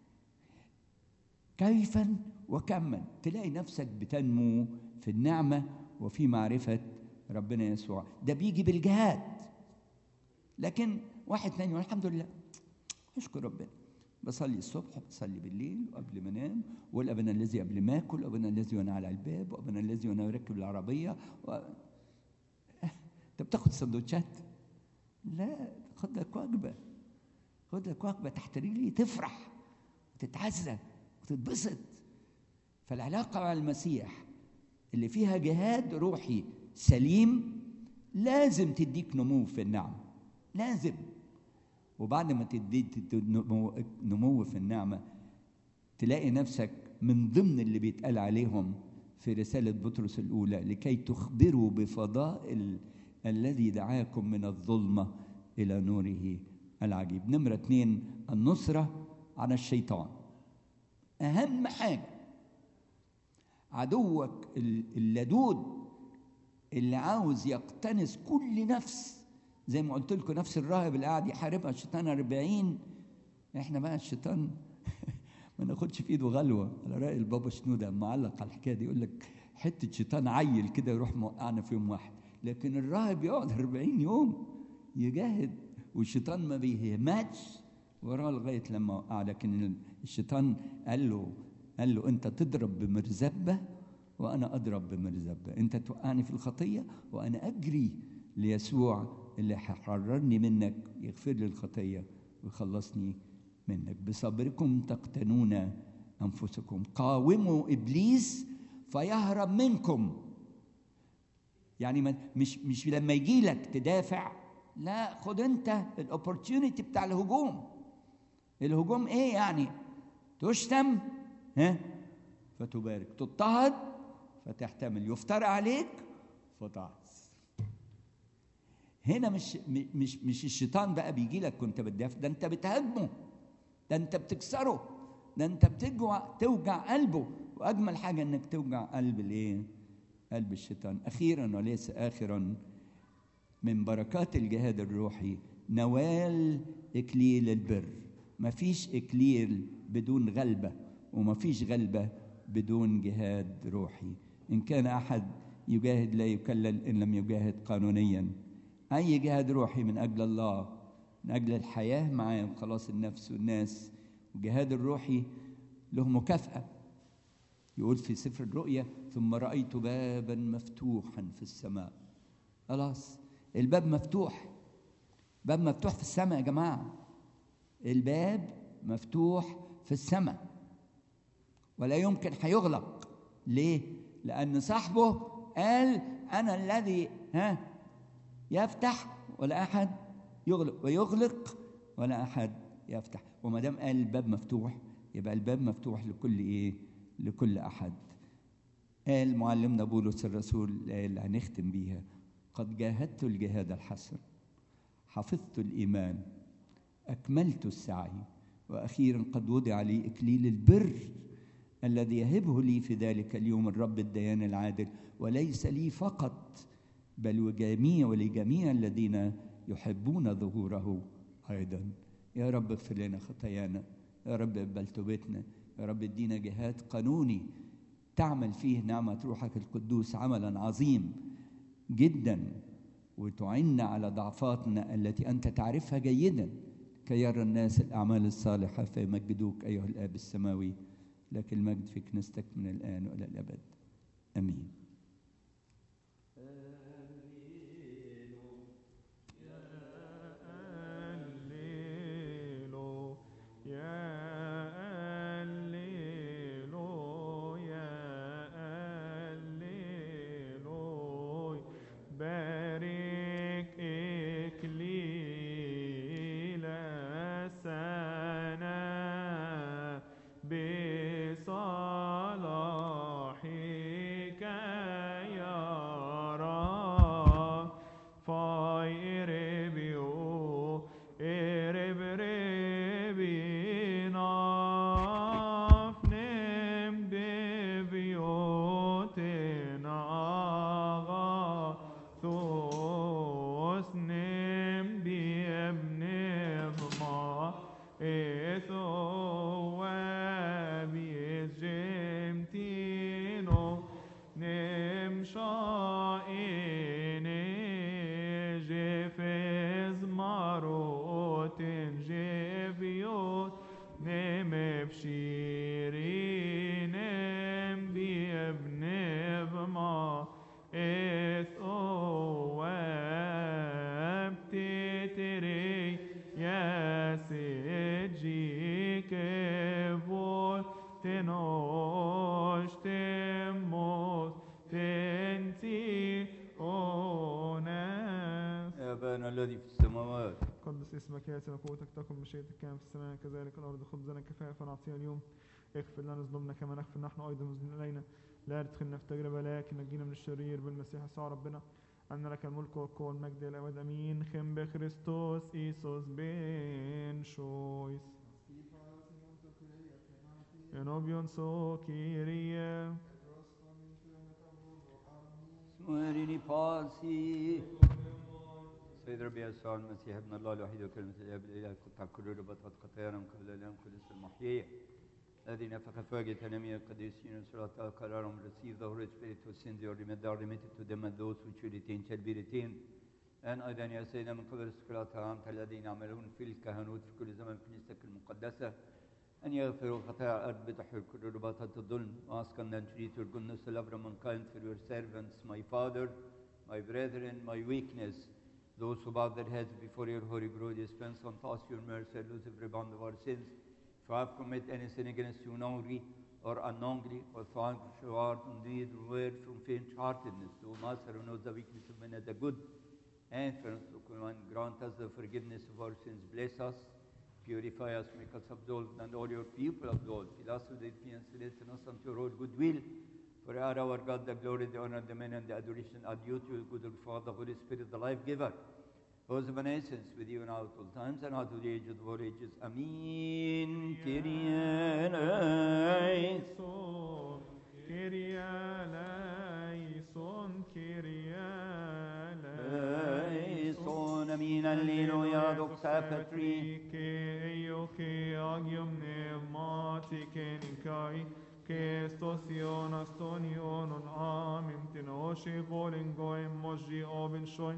كيفا وكما تلاقي نفسك بتنمو في النعمة وفي معرفة ربنا يسوع ده بيجي بالجهاد لكن واحد تاني يقول الحمد لله اشكر ربنا بصلي الصبح بصلي بالليل وقبل ما انام والابنا الذي قبل ما اكل وابنا الذي وانا على الباب وابنا الذي وانا راكب العربيه و... انت بتاخد سندوتشات لا خد لك وجبه خد لك وجبه تحت رجلي تفرح وتتعزى وتتبسط فالعلاقه مع المسيح اللي فيها جهاد روحي سليم لازم تديك نمو في النعم لازم وبعد ما تدي تد- نمو- نمو في النعمه تلاقي نفسك من ضمن اللي بيتقال عليهم في رساله بطرس الاولى لكي تخبروا بفضائل الذي دعاكم من الظلمه الى نوره العجيب نمره اثنين النصره على الشيطان اهم حاجه عدوك ال- اللدود اللي عاوز يقتنص كل نفس زي ما قلت لكم نفس الراهب اللي قاعد يحاربها الشيطان 40 احنا بقى الشيطان ما ناخدش في ايده غلوه على راي البابا شنوده معلق على الحكايه دي يقول لك حته شيطان عيل كده يروح موقعنا في يوم واحد لكن الراهب يقعد 40 يوم يجاهد والشيطان ما بيهمتش وراه لغايه لما وقع لكن الشيطان قال له قال له انت تضرب بمرزبه وانا اضرب بمرزبه انت توقعني في الخطيه وانا اجري ليسوع اللي هيحررني منك يغفر لي الخطيه ويخلصني منك بصبركم تقتنون انفسكم قاوموا ابليس فيهرب منكم يعني ما مش مش لما يجي لك تدافع لا خد انت الاوبورتيونيتي بتاع الهجوم الهجوم ايه يعني تشتم ها فتبارك تضطهد فتحتمل يفترى عليك فتعص هنا مش م- مش مش الشيطان بقى بيجي لك وانت بتدافع ده انت بتهاجمه ده انت بتكسره ده انت بتجوع توجع قلبه واجمل حاجه انك توجع قلب الايه قلب الشيطان اخيرا وليس اخرا من بركات الجهاد الروحي نوال اكليل البر مفيش اكليل بدون غلبه ومفيش غلبه بدون جهاد روحي ان كان احد يجاهد لا يكلل ان لم يجاهد قانونيا اي جهاد روحي من اجل الله من اجل الحياه معاه وخلاص النفس والناس الجهاد الروحي له مكافاه يقول في سفر الرؤيا ثم رايت بابا مفتوحا في السماء خلاص الباب مفتوح باب مفتوح في السماء يا جماعه الباب مفتوح في السماء ولا يمكن هيغلق ليه لان صاحبه قال انا الذي ها يفتح ولا احد يغلق ويغلق ولا احد يفتح وما دام قال الباب مفتوح يبقى الباب مفتوح لكل ايه لكل احد قال معلمنا بولس الرسول اللي هنختم بيها قد جاهدت الجهاد الحسن حفظت الإيمان أكملت السعي وأخيرا قد وضع لي إكليل البر الذي يهبه لي في ذلك اليوم الرب الديان العادل وليس لي فقط بل وجميع ولجميع الذين يحبون ظهوره أيضا يا رب اغفر لنا خطايانا يا رب اقبل توبتنا يا رب ادينا جهاد قانوني تعمل فيه نعمة روحك القدوس عملا عظيم جدا وتعنا على ضعفاتنا التي أنت تعرفها جيدا كي يرى الناس الأعمال الصالحة فيمجدوك أيها الآب السماوي لك المجد في كنيستك من الآن وإلى الأبد آمين الليلو يا الليلو يا الليلو بارك إكليل سنة بصلاحك يا رب فايربيو ارب ربينا فنم ببيوتنا غاثوس نم بابن ما إثواب يزجمتينو نمشائن جفز ماروت جفيوت نمبشيرين بابن ما إثواب تتري يا سجيك فول تنوش تموت تنتي أوناس يا أبانا الذي في السماوات قدس اسمك ياتي ملكوتك تكن مشيئتك كما في السماء كذلك الارض خبزنا كفافا نعطينا اليوم اغفر لنا ذنوبنا كما نغفر نحن ايضا مذنبين الينا لا تدخلنا في تجربه لكن نجينا من الشرير بالمسيح يسوع ربنا أن لك الملك والقوة والمجد إلى الأبد أمين خم بخريستوس إيسوس بن شويس ينوبيون سو كيريا اسمعني باسي سيد ربي يسوع المسيح ابن الله الوحيد وكلمة الاب الاله قطع كل ربطات خطايانا من قبل الان كل اسم المحيي الذي نفخ فوق تنمية القديسين وصلاة قرارهم receive the Holy Spirit who sins your remit are remitted to them and those which you retain shall be retained الآن أيضا يا سيدنا من قبل الصلاة أنت الذين يعملون في الكهنوت في كل زمن في كنيستك المقدسة أن يغفروا خطايا الأرض بتحويل كل رباطات الظلم وأسكن them to treat your goodness to love mankind for your servants my father my brethren my weakness those who bow their heads before your holy glory dispense unto us your mercy and lose every bond of our sins if I have committed any sin against you knowingly or unknowingly or thought or word deed or word from faint-heartedness O Master who knows the weakness of men and the good and for us and grant us the forgiveness of our sins bless us Purify us, make us absolved, and all your people absolved. Fill us with the and strengthen us unto your own goodwill. For you are our God, the glory, the honor, the dominion, and the adoration are due to you, good old Father, Holy Spirit, the life giver. Whose beneficence with you now at all times and out to the age of all ages. Amen. Kyrie eleison. ليسون كيريا ليسون كيريا eleison. Amen. Alleluia. Doxa Patri. Keio che agium pneumatiche nicai che stosion astonionon amim tinoshi volen goem moji obin shoi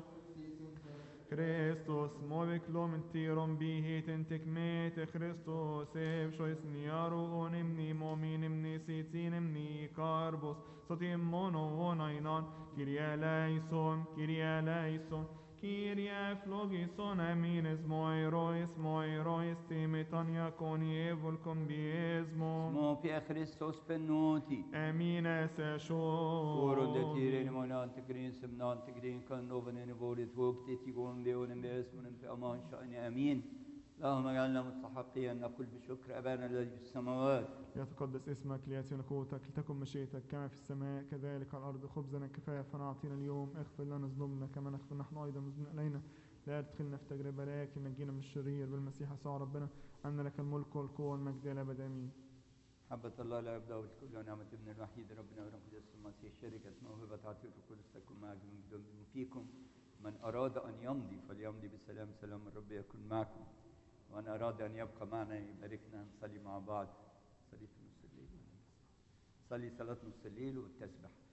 Christus movik lom tirom bihi tentek mete Christus ev shois niaru onim ni mominim ni sitinem ni karbos sotim mono onainan Kyrie eleison Kyrie eleison Kyrie flogison amines moirois moirois timitania coni evulcum biesmo Mo Pia Christos pennuti. Amine se Oro de sho tire ni mona ante grin sem na ante grin kan noven in volit vog dit igon de onen bes monen pe aman shani amin. اللهم اجعلنا مستحقين أن نقول بشكر أبانا الذي في السماوات يتقدس اسمك ليأتي ملكوتك لتكن مشيئتك كما في السماء كذلك على الأرض خبزنا كفاية أعطينا اليوم اغفر لنا ذنوبنا كما نغفر نحن أيضا مذنبين إلينا لا تدخلنا في تجربة لكن نجينا من الشرير بالمسيح يسوع ربنا أن لك الملك والقوة والمجد إلى الأبد آمين محبة الله لا يبدأ والكل ونعمة ابن الوحيد ربنا ورب يسوع المسيح شركة موهبة عطية القدس تكون معكم من فيكم من أراد أن يمضي فليمضي بسلام سلام الرب يكون معكم ومن أراد أن يبقى معنا يباركنا نصلي مع بعض صلي في نص الليل صلي صلاة نص الليل والتسبح